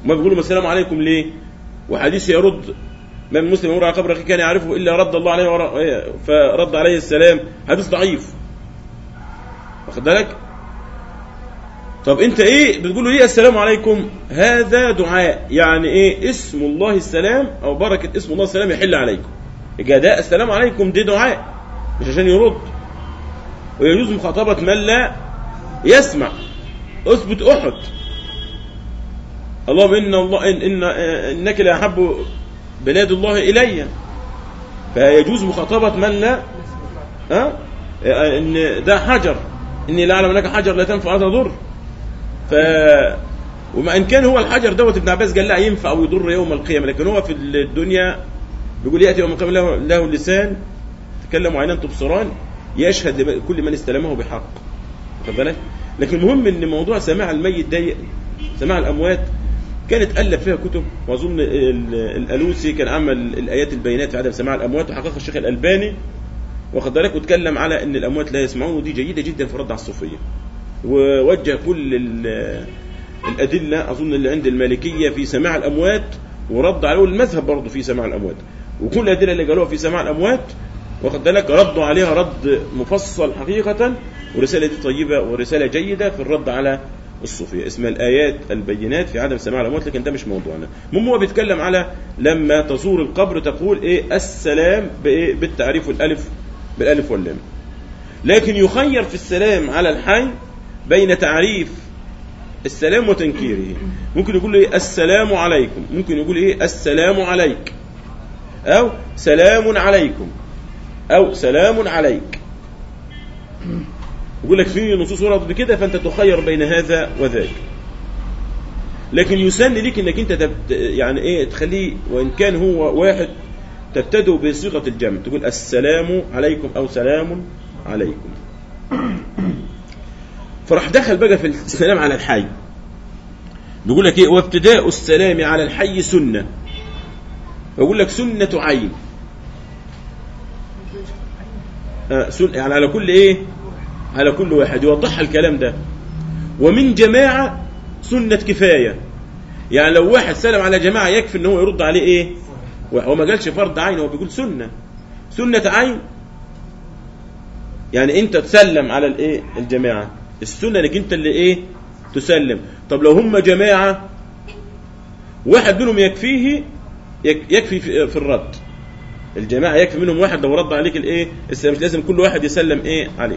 Speaker 1: وما بيقولوا السلام عليكم ليه وحديث يرد من مسلم يمر على قبر اخيه كان يعرفه الا رد الله عليه ورا إيه، فرد عليه السلام حديث ضعيف واخد بالك طب انت ايه بتقول له ايه السلام عليكم هذا دعاء يعني ايه اسم الله السلام او بركه اسم الله السلام يحل عليكم جداء السلام عليكم دي دعاء مش عشان يرد ويجوز مخاطبه من لا يسمع اثبت احد اللهم ان الله إن إن انك لا احب بلاد الله الي فيجوز مخاطبه من لا ها ان ده حجر اني لا اعلم انك حجر لا تنفع ولا تضر ف وما ان كان هو الحجر دوت ابن عباس قال لا ينفع ويضر يوم القيامه لكن هو في الدنيا بيقول ياتي يوم القيامه له, له لسان تكلم عينان تبصران يشهد لكل من استلمه بحق واخد بالك لكن المهم ان موضوع سماع الميت ده سماع الاموات كانت الف فيها كتب واظن ال- الالوسي كان عمل الايات البينات في عدم سماع الاموات وحققها الشيخ الالباني واخد بالك واتكلم على ان الاموات لا يسمعون ودي جيده جدا في الرد على الصوفيه ووجه كل ال- الادله اظن اللي عند المالكيه في سماع الاموات ورد عليه المذهب برضه في سماع الاموات وكل الادله اللي قالوها في سماع الاموات واخد بالك ردوا عليها رد مفصل حقيقه ورساله دي طيبه ورساله جيده في الرد على الصوفيه اسمها الايات البينات في عدم سماع الاموات لكن ده مش موضوعنا المهم هو بيتكلم على لما تزور القبر تقول ايه السلام بايه بالتعريف والالف بالالف واللام لكن يخير في السلام على الحي بين تعريف السلام وتنكيره ممكن يقول ايه السلام عليكم ممكن يقول ايه السلام عليك او سلام عليكم او سلام عليك يقول لك في نصوص وردت بكده فانت تخير بين هذا وذاك لكن يسن ليك انك انت تبت يعني ايه تخليه وان كان هو واحد تبتدئ بصيغه الجمع تقول السلام عليكم او سلام عليكم فراح دخل بقى في السلام على الحي بيقول لك ايه وابتداء السلام على الحي سنه بقول لك سنه عين آه سن يعني على كل ايه على كل واحد يوضحها الكلام ده ومن جماعه سنه كفايه يعني لو واحد سلم على جماعه يكفي ان هو يرد عليه ايه هو ما قالش فرض عين هو بيقول سنه سنه عين يعني انت تسلم على الايه الجماعه السنه انك انت اللي ايه تسلم طب لو هم جماعه واحد منهم يكفيه يك- يكفي في في الرد الجماعه يكفي منهم واحد لو رد عليك الايه السلام مش لازم كل واحد يسلم ايه عليك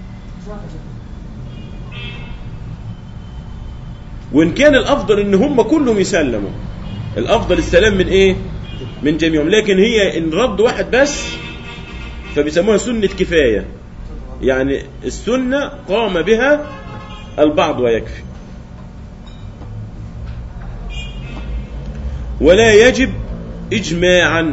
Speaker 1: وان كان الافضل ان هم كلهم يسلموا الافضل السلام من ايه من جميعهم لكن هي ان رد واحد بس فبيسموها سنه كفايه يعني السنه قام بها البعض ويكفي ولا يجب اجماعا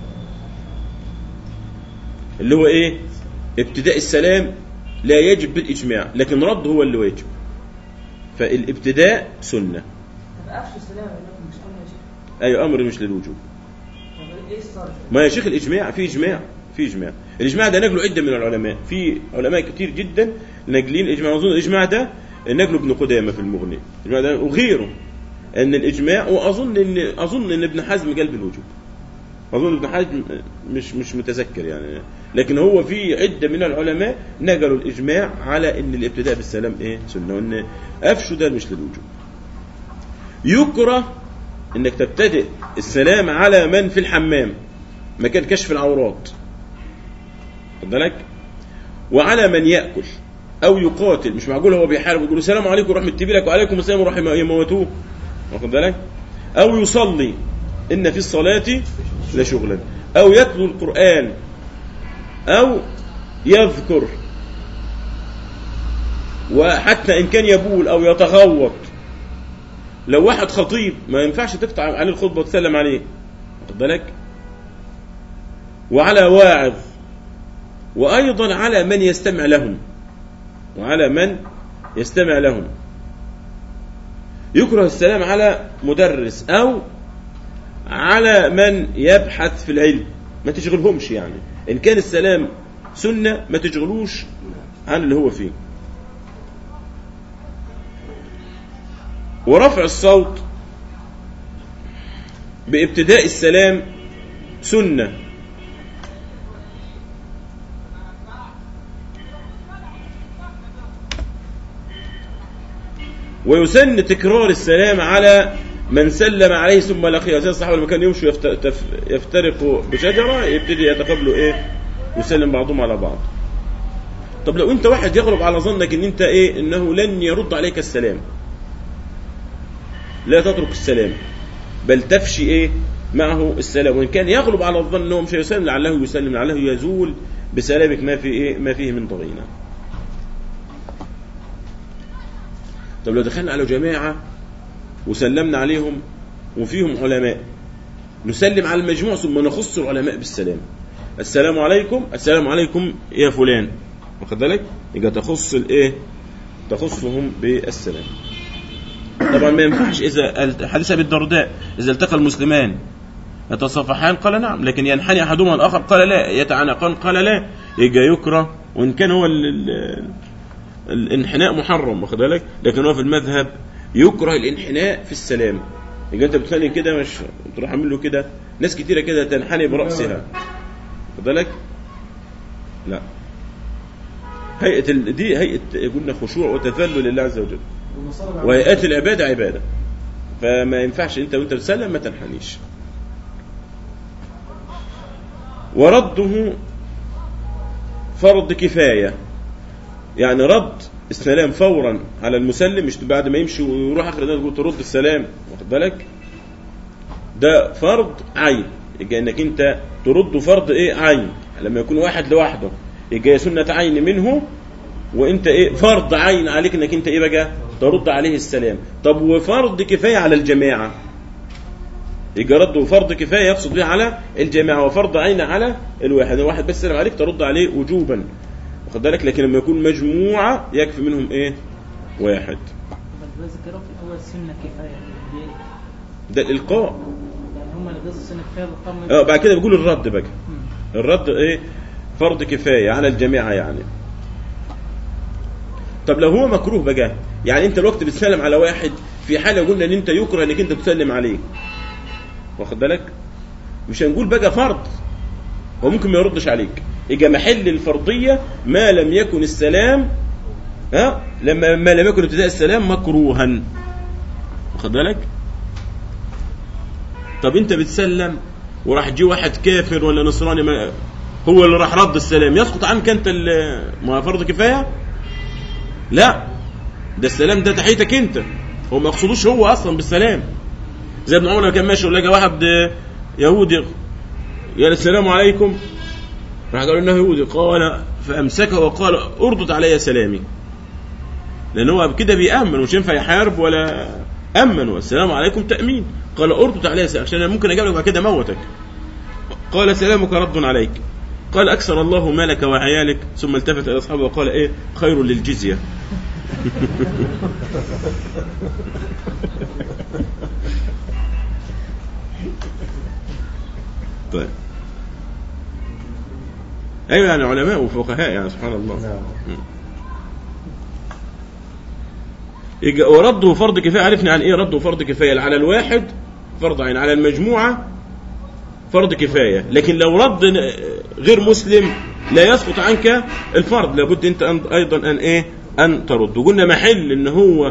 Speaker 1: اللي هو ايه ابتداء السلام لا يجب بالاجماع لكن رد هو اللي واجب فالابتداء سنه
Speaker 3: طب قفش السلام عليكم مش امر يا شيخ
Speaker 1: اي امر مش للوجوب
Speaker 3: طب ايه الصرف؟
Speaker 1: ما يا شيخ الاجماع في اجماع في اجماع الاجماع ده نقله عده من العلماء في علماء كتير جدا ناقلين الاجماع اظن الاجماع ده نقله ابن قدامه في المغني الاجماع ده وغيره ان الاجماع واظن ان اظن ان ابن حزم قال بالوجوب اظن ابن حزم مش مش متذكر يعني لكن هو في عده من العلماء نقلوا الاجماع على ان الابتداء بالسلام ايه سنه وان افشوا ده مش للوجوب يكره انك تبتدئ السلام على من في الحمام مكان كشف العورات خد بالك وعلى من ياكل او يقاتل مش معقول هو بيحارب يقول له السلام عليكم ورحمه الله لك وعليكم السلام وراح يموتوه واخد بالك او يصلي ان في الصلاه لشغلا او يتلو القران او يذكر وحتى ان كان يبول او يتغوط لو واحد خطيب ما ينفعش تقطع عليه الخطبه وتسلم عليه واخد بالك وعلى واعظ وايضا على من يستمع لهم وعلى من يستمع لهم يكره السلام على مدرس او على من يبحث في العلم ما تشغلهمش يعني ان كان السلام سنه ما تشغلوش عن اللي هو فيه ورفع الصوت بابتداء السلام سنة ويسن تكرار السلام على من سلم عليه ثم لقيه زي الصحابه لما كانوا يمشوا يفت- تف- يفترقوا بشجره يبتدي يتقابلوا ايه يسلم بعضهم على بعض طب لو انت واحد يغلب على ظنك ان انت ايه انه لن يرد عليك السلام لا تترك السلام بل تفشي ايه معه السلام وان كان يغلب على الظن انه مش هيسلم لعله يسلم لعله يزول بسلامك ما في ايه ما فيه من ضغينه طب لو دخلنا على جماعه وسلمنا عليهم وفيهم علماء نسلم على المجموع ثم نخص العلماء بالسلام السلام عليكم السلام عليكم يا فلان واخد بالك يبقى تخص الايه تخصهم بالسلام طبعا ما ينفعش اذا الت- حديث ابي الدرداء اذا التقى المسلمان يتصافحان قال نعم لكن ينحني احدهما الاخر قال لا يتعانقان قال لا يبقى يكره وان كان هو ال- ال- الانحناء محرم واخد بالك لكن هو في المذهب يكره الانحناء في السلام يبقى انت بتسلم كده مش تروح عامل له كده ناس كتيره كده تنحني براسها واخد بالك لا هيئه ال... دي هيئه قلنا خشوع وتذلل لله عز وجل
Speaker 2: والنصارى بيعملوا
Speaker 1: وهيئات العباده عباده فما ينفعش انت وانت بتسلم ما تنحنيش ورده فرض كفايه يعني رد السلام فورا على المسلم مش بعد ما يمشي ويروح اخر الناس تقول ترد السلام واخد بالك ده فرض عين يبقى انك انت ترد فرض ايه عين لما يكون واحد لوحده يبقى سنه عين منه وانت ايه فرض عين عليك انك انت ايه بقى ترد عليه السلام طب وفرض كفايه على الجماعه يبقى رد فرض كفايه يقصد به على الجماعه وفرض عين على الواحد الواحد بس سلم عليك ترد عليه وجوبا واخد بالك لكن لما يكون مجموعه يكفي منهم ايه واحد
Speaker 4: بس ذكروا في الاول سنه كفايه دي إيه؟
Speaker 1: ده الالقاء
Speaker 4: يعني هم اللي غزوا سنه كفايه بالقرن
Speaker 1: اه بعد كده بيقول الرد بقى
Speaker 4: مم.
Speaker 1: الرد ايه فرض كفايه على الجميع يعني طب لو هو مكروه بقى يعني انت الوقت بتسلم على واحد في حاله قلنا ان انت يكره انك انت تسلم عليه واخد بالك مش هنقول بقى فرض هو ممكن ما يردش عليك يبقى محل الفرضيه ما لم يكن السلام ها لما ما لم يكن ابتداء السلام مكروها واخد بالك طب انت بتسلم وراح جه واحد كافر ولا نصراني ما هو اللي راح رد السلام يسقط عنك انت ال- ما فرض كفايه لا ده السلام ده تحيتك انت هو ما يقصدوش هو اصلا بالسلام زي ابن عمر لما كان ماشي ولقى واحد يهودي قال السلام عليكم راح قالوا انه يهودي قال فامسكه وقال اردد علي سلامي لان هو كده بيامن مش ينفع يحارب ولا امن والسلام عليكم تامين قال اردد علي سلامي عشان أنا ممكن اجيب لك بعد كده موتك قال سلامك رد عليك قال اكثر الله مالك وعيالك ثم التفت الى اصحابه وقال ايه خير للجزيه طيب ايوه يعني علماء وفقهاء يعني سبحان الله مم. يجي- ورده فرض كفايه عرفنا عن ايه رده فرض كفايه على الواحد فرض عين على المجموعه فرض كفايه لكن لو رد ن- غير مسلم لا يسقط عنك الفرض لابد انت أن- ايضا ان ايه ان ترد وقلنا محل ان هو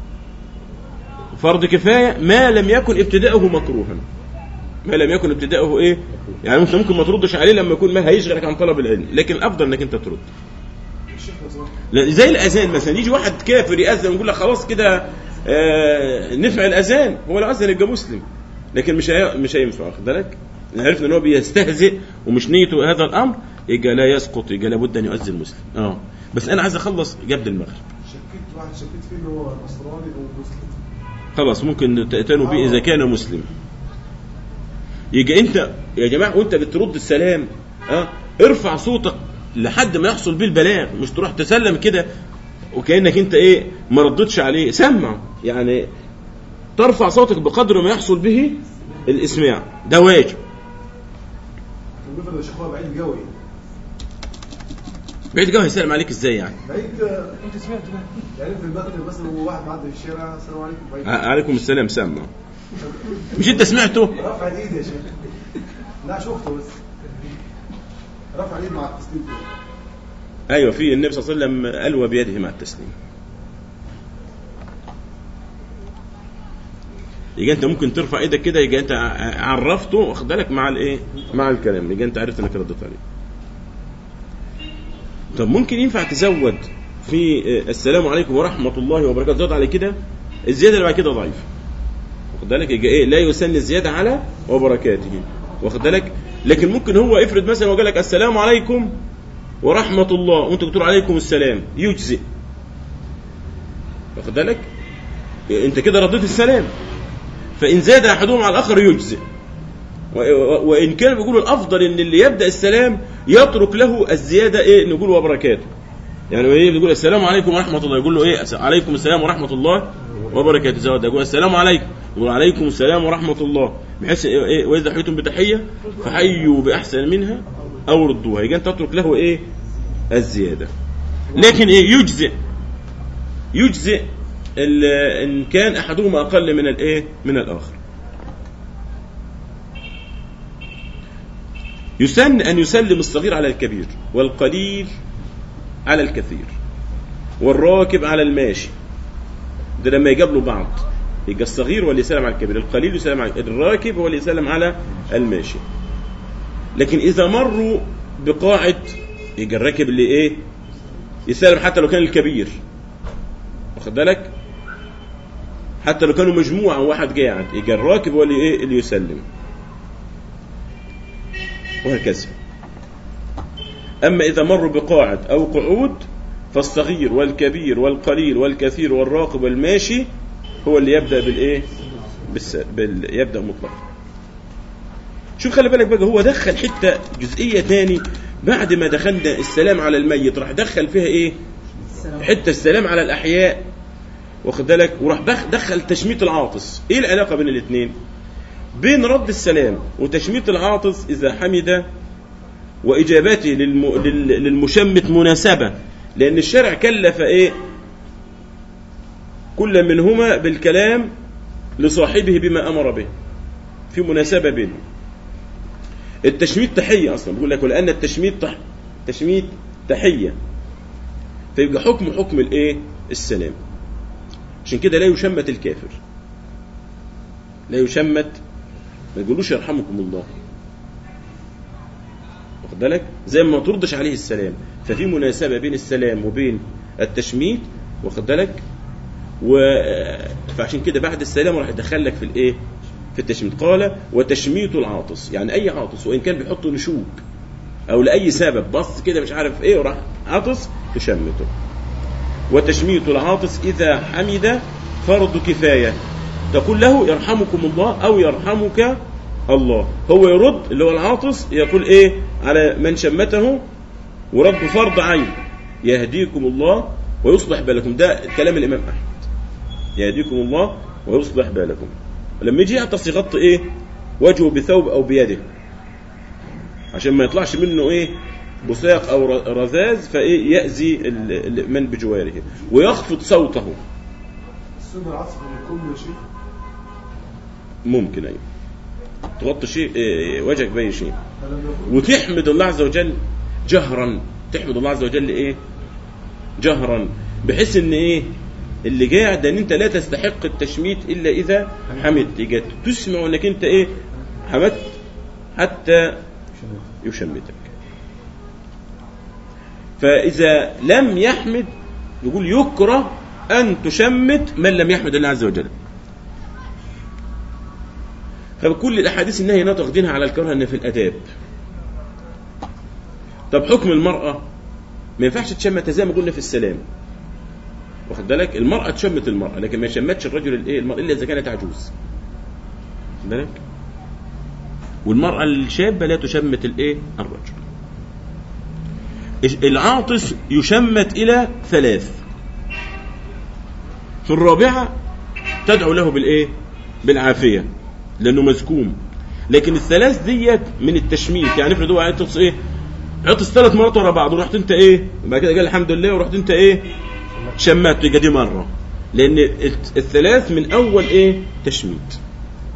Speaker 1: فرض كفايه ما لم يكن ابتداؤه مكروها ما لم يكن ابتداؤه ايه يعني انت ممكن ما تردش عليه لما يكون ما هيشغلك عن طلب العلم لكن الافضل انك انت ترد
Speaker 2: الشيخ نصر
Speaker 1: لا، زي الاذان مثلا يجي واحد كافر ياذن ويقول لك خلاص كده آه نفع الاذان هو لو اذن يبقى مسلم لكن مش هي... مش هينفع واخد بالك عرفنا ان هو بيستهزئ ومش نيته هذا الامر يبقى لا يسقط يبقى لابد ان يؤذن مسلم اه بس انا عايز اخلص قبل المغرب
Speaker 2: شكيت واحد شكيت فيه ان هو نصراني او مسلم
Speaker 1: خلاص ممكن تأتنوا به إذا كان مسلم يجي أنت يا جماعة وأنت بترد السلام أه ارفع صوتك لحد ما يحصل بيه البلاغ مش تروح تسلم كده وكأنك أنت إيه ما ردتش عليه سمع يعني ترفع صوتك بقدر ما يحصل به الإسماع ده واجب
Speaker 2: كان بيفرض يا شيخ هو بعيد قوي
Speaker 1: بعيد قوي هيسلم عليك إزاي يعني
Speaker 2: بعيد آه،
Speaker 5: انت سمعت بقى
Speaker 2: يعني في المغرب مثلا هو واحد معدي في الشارع السلام عليكم بعيد
Speaker 1: ع- عليكم السلام سمع مش انت سمعته
Speaker 2: رفع الايد يا شيخ لا شفته بس رفع الايد مع التسليم كده
Speaker 1: ايوه في النبي صلى الله عليه وسلم الوى بيده مع التسليم يبقى انت ممكن ترفع ايدك كده يبقى انت ع- عرفته واخد بالك مع الايه مع الكلام يبقى انت عرفت انك رديت عليه طب ممكن ينفع تزود في آه، السلام عليكم ورحمه الله وبركاته تزود على كده الزياده اللي بعد كده ضعيفه واخد بالك يبقى ايه لا يسن الزياده على وبركاته واخد بالك لكن ممكن هو افرض مثلا وقال لك السلام عليكم ورحمه الله وانت بتقول عليكم السلام يجزئ واخد بالك انت كده رديت السلام فان زاد احدهم على الاخر يجزئ و- و- وان كان بيقولوا الافضل ان اللي يبدا السلام يترك له الزياده ايه نقول وبركاته يعني ايه بيقول السلام عليكم ورحمه الله يقول له ايه عليكم السلام ورحمه الله وبركاته زود يقول السلام عليكم يقول عليكم السلام ورحمه الله بحيث ايه إيه؟ واذا حييتم بتحيه فحيوا باحسن منها او ردوها يبقى انت تترك له ايه الزياده لكن ايه يجزئ يجزئ ال- ان كان احدهما اقل من الايه من الاخر يسن ان يسلم الصغير على الكبير والقليل على الكثير والراكب على الماشي ده لما يقابلوا بعض يبقى الصغير هو اللي يسلم على الكبير القليل يسلم على الراكب هو اللي يسلم على الماشي لكن اذا مروا بقاعد يبقى الراكب اللي ايه يسلم حتى لو كان الكبير واخد بالك حتى لو كانوا مجموعه واحد قاعد يبقى الراكب هو اللي ايه اللي يسلم وهكذا اما اذا مروا بقاعد او قعود فالصغير والكبير والقليل والكثير والراكب والماشي هو اللي يبدا بالايه بالس... بال... يبدا مطلقا شوف خلي بالك بقى هو دخل حته جزئيه تاني بعد ما دخلنا السلام على الميت راح دخل فيها ايه حته السلام على الاحياء واخد بالك وراح بخ- دخل تشميت العاطس ايه العلاقه بين الاثنين بين رد السلام وتشميت العاطس اذا حمد واجابته للم... لل... للمشمت مناسبه لان الشرع كلف ايه كل منهما بالكلام لصاحبه بما امر به في مناسبه بينهم التشميت تحيه اصلا بيقول لك ولان التشميت تح... تشميت تحيه فيبقى حكم حكم الايه السلام عشان كده لا يشمت الكافر لا يشمت ما يقولوش يرحمكم الله واخد بالك زي ما تردش عليه السلام ففي مناسبه بين السلام وبين التشميت واخد بالك و فعشان كده بعد السلام راح يدخل لك في الايه في التشميت قال وتشميت العاطس يعني اي عاطس وان كان بيحطوا نشوك او لاي سبب بص كده مش عارف ايه وراح عاطس تشمته وتشميت العاطس اذا حمد فرض كفايه تقول له يرحمكم الله او يرحمك الله هو يرد اللي هو العاطس يقول ايه على من شمته ورد فرض عين يهديكم الله ويصلح بالكم ده كلام الامام احمد يهديكم الله ويصلح بالكم لما يجي يعطس يغطي ايه وجهه بثوب او بيده عشان ما يطلعش منه ايه بساق او ر- رذاذ فايه ياذي ال- ال- من بجواره ويخفض صوته
Speaker 2: السنة العصر من كل شيء
Speaker 1: ممكن ايوه تغطي شيء إيه وجهك باي شيء
Speaker 2: فلم يكن
Speaker 1: وتحمد الله عز وجل جهرا تحمد الله عز وجل ايه جهرا بحيث ان ايه اللي قاعد ان انت لا تستحق التشميت الا اذا حمدت يبقى تسمع انك انت ايه حمدت حتى يشمتك فاذا لم يحمد يقول يكره ان تشمت من لم يحمد الله عز وجل فكل الاحاديث النهي نطق دينها على الكراهه ان في الاداب طب حكم المرأة ما ينفعش تشمت زي ما قلنا في السلام واخد بالك المرأة تشمت المرأة لكن ما يشمتش الرجل الايه المرأة الا اذا كانت عجوز واخد بالك والمرأة الشابة لا تشمت الايه الرجل إيش- العاطس يشمت الى ثلاث في الرابعة تدعو له بالايه بالعافية لانه مزكوم لكن الثلاث ديت من التشميت يعني افرض هو عطس ايه عطس ثلاث مرات ورا بعض ورحت انت ايه بعد كده قال الحمد لله ورحت انت ايه شمات يبقى دي مره لان الت- الثلاث من اول ايه تشميت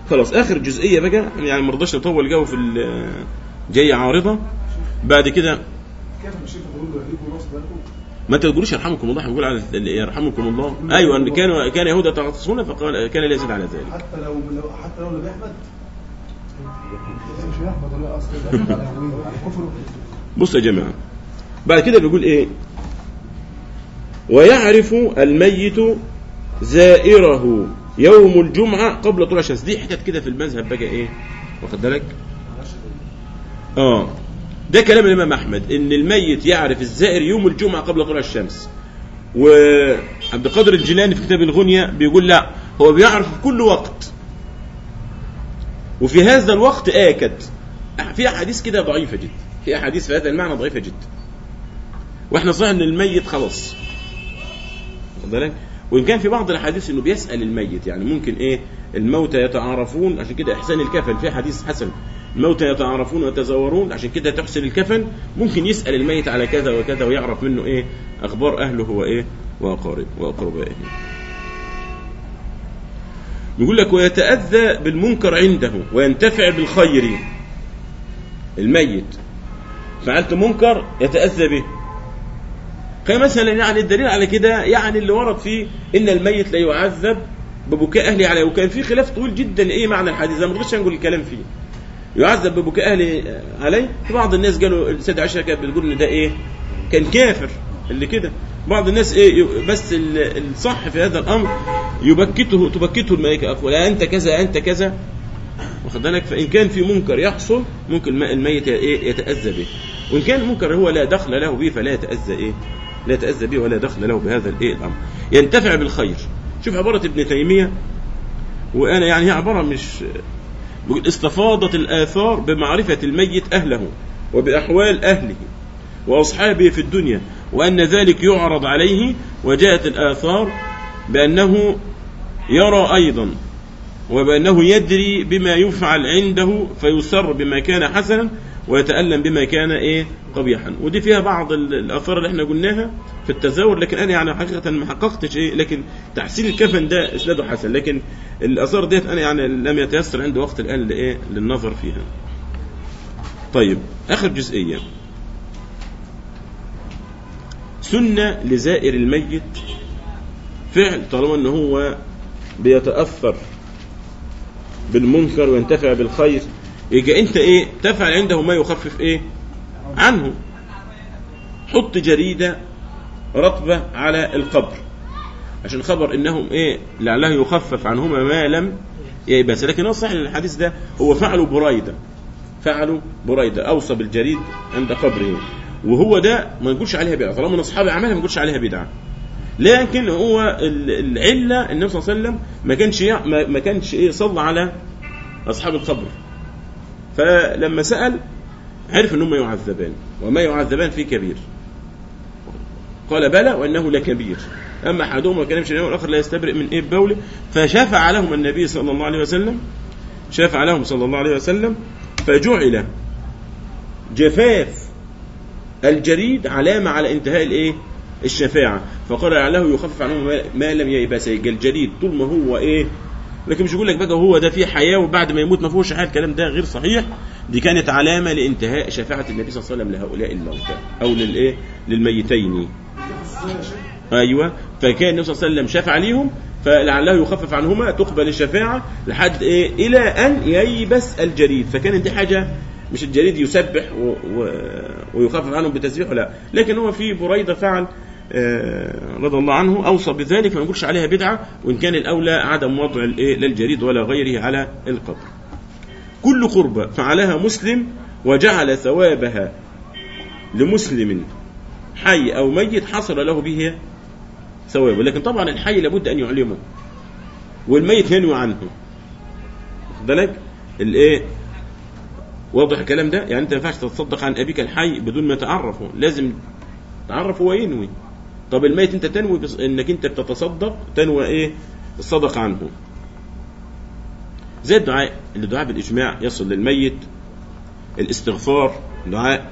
Speaker 1: خلاص اخر جزئيه بقى يعني ما رضاش نطول جو في ال- جايه عارضه بعد كده
Speaker 2: كيف الشيخ بيقول له يهديكم نص بالكم
Speaker 1: ما تقولوش يرحمكم الله احنا بنقول على ال- يرحمكم الله ايوه ان كانوا كان يهودا تغطسون فقال كان لا يزيد على ذلك
Speaker 2: حتى لو لو- حتى لو نبي احمد
Speaker 6: مش احمد ولا اصلا ده على يهويه على كفره
Speaker 1: بص يا جماعة بعد كده بيقول ايه ويعرف الميت زائره يوم الجمعة قبل طلوع الشمس دي حتت كده في المذهب بقى ايه واخد بالك اه ده كلام الامام احمد ان الميت يعرف الزائر يوم الجمعة قبل طلوع الشمس وعبد القادر الجيلاني في كتاب الغنية بيقول لا هو بيعرف في كل وقت وفي هذا الوقت آكد في أحاديث كده ضعيفة جدا في أحاديث في هذا المعنى ضعيفة جدا واحنا صحيح ان الميت خلاص واخد بالك وان كان في بعض الاحاديث انه بيسال الميت يعني ممكن ايه الموتى يتعارفون عشان كده احسان الكفن في حديث حسن الموتى يتعارفون ويتزاورون عشان كده تحسن الكفن ممكن يسال الميت على كذا وكذا ويعرف منه ايه اخبار اهله هو ايه واقارب واقربائه يقول لك ويتاذى بالمنكر عنده وينتفع بالخير الميت فعلت منكر يتاذى به كمثلا يعني الدليل على كده يعني اللي ورد فيه ان الميت لا يعذب ببكاء اهله عليه وكان في خلاف طويل جدا ايه معنى الحديث ده ما نقدرش نقول الكلام فيه يعذب ببكاء اهله عليه في بعض الناس قالوا السيدة عائشة كانت بتقول ان ده ايه كان كافر اللي كده بعض الناس ايه ي- بس ال- الصح في هذا الامر يبكته تبكته الملائكه اقول انت كذا انت كذا واخد بالك فان كان في منكر يحصل ممكن الم- الميت ايه يتاذى به وان كان المنكر هو لا دخل له به فلا يتاذى ايه لا يتاذى به ولا دخل له بهذا الايه الامر ينتفع بالخير شوف عباره ابن تيميه وانا يعني هي عباره مش بيقول استفاضت الاثار بمعرفه الميت اهله وباحوال اهله واصحابه في الدنيا وان ذلك يعرض عليه وجاءت الاثار بانه يرى ايضا وبأنه يدري بما يفعل عنده فيسر بما كان حسنا ويتألم بما كان ايه قبيحا ودي فيها بعض ال- الآثار اللي احنا قلناها في التزاور لكن أنا يعني حقيقة ما حققتش ايه لكن تحسين الكفن ده إسناده حسن لكن الآثار ديت أنا يعني لم يتيسر عندي وقت الآن لإيه للنظر فيها طيب آخر جزئية سنة لزائر الميت فعل طالما ان هو بيتأثر بالمنكر وينتفع بالخير يجي انت ايه تفعل عنده ما يخفف ايه عنه حط جريدة رطبة على القبر عشان خبر انهم ايه لعله يخفف عنهما ما لم ييبس لكن هو صحيح الحديث ده هو فعله بريدة فعله بريدة اوصى بالجريد عند قبره وهو ده ما نقولش عليها بدعة طالما من اصحاب عملها ما نقولش عليها بدعة لكن هو ال- العله النبي صلى الله عليه وسلم ما كانش يع- ما ما كانش ايه صلى على اصحاب القبر فلما سال عرف انهم يعذبان وما يعذبان في كبير قال بلى وانه لكبير اما احدهما كان يمشي اليوم والاخر لا يستبرئ من ايه بوله فشفع لهم النبي صلى الله عليه وسلم شفع لهم صلى الله عليه وسلم فجعل جفاف الجريد علامة على انتهاء الايه الشفاعة فقال لعله يخفف عنهم ما- ما لم ييبس يبقى الجريد طول ما هو ايه لكن مش يقول لك بقى هو ده فيه حياة وبعد ما يموت ما فيهوش حياة الكلام ده غير صحيح دي كانت علامة لانتهاء شفاعة النبي صلى الله عليه وسلم لهؤلاء الموتى او للايه للميتين ايوه فكان النبي صلى الله عليه وسلم شفع ليهم فلعله يخفف عنهما تقبل الشفاعه لحد ايه الى ان ييبس الجريد فكانت دي حاجه مش الجريد يسبح و... و... ويخفف عنهم بتسبيحه لا لكن هو في بريده فعل آه، رضي الله عنه اوصى بذلك ما نقولش عليها بدعه وان كان الاولى عدم وضع الايه لا الجريد ولا غيره على القبر كل قربة فعلها مسلم وجعل ثوابها لمسلم حي أو ميت حصل له به ثواب لكن طبعا الحي لابد أن يعلمه والميت ينوي عنه واخد بالك الايه واضح الكلام ده يعني انت ما ينفعش تتصدق عن ابيك الحي بدون ما تعرفه لازم تعرفه وينوي طب الميت انت تنوي بس انك انت بتتصدق تنوي ايه الصدقه عنه زي الدعاء الدعاء بالاجماع يصل للميت الاستغفار دعاء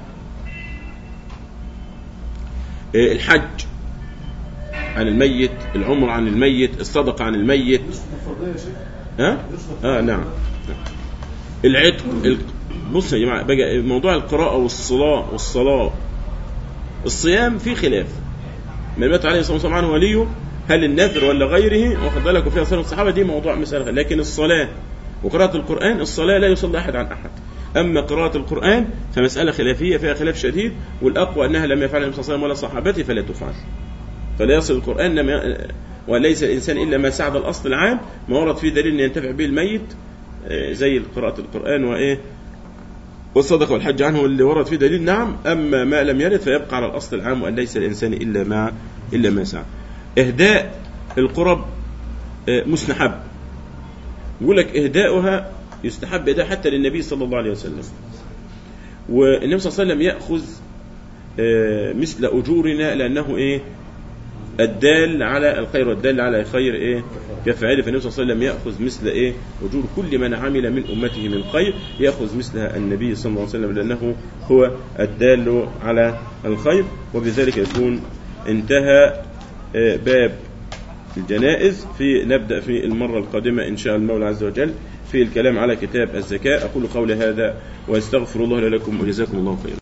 Speaker 1: إيه، الحج عن الميت العمر عن الميت الصدقه عن الميت
Speaker 2: الفرضية يا شيخ
Speaker 1: ها اه نعم نعم. العتق ال- بص يا جماعه بقى موضوع القراءه والصلاه والصلاه الصيام في خلاف ما مات عليه الصلاه والسلام عنه وليه هل النذر ولا غيره واخد بالك وفيها صلاه الصحابه دي موضوع مساله لكن الصلاه وقراءه القران الصلاه لا يصلي احد عن احد اما قراءه القران فمساله خلافيه فيها خلاف شديد والاقوى انها لم يفعلها النبي صلى الله عليه وسلم ولا صحابته فلا تفعل فلا يصل القرآن لما وليس الإنسان إلا ما سعد الأصل العام ما ورد فيه دليل أن ينتفع به الميت آه، زي قراءة القرآن وإيه والصدقة والحج عنه اللي ورد فيه دليل نعم أما ما لم يرد فيبقى على الأصل العام وأن ليس الإنسان إلا ما إلا ما سعى إهداء القرب آه، مستحب يقول لك إهداؤها يستحب إهداء حتى للنبي صلى الله عليه وسلم والنبي صلى الله عليه وسلم يأخذ آه، مثل أجورنا لأنه إيه الدال على الخير والدال على خير ايه كفاعله فالنبي صلى الله عليه وسلم ياخذ مثل ايه اجور كل من عمل من امته من خير ياخذ مثلها النبي صلى الله عليه وسلم لانه هو الدال على الخير وبذلك يكون انتهى آه، باب الجنائز في نبدا في المره القادمه ان شاء المولى عز وجل في الكلام على كتاب الزكاه اقول قولي هذا واستغفر الله لي ولكم وجزاكم الله خيرا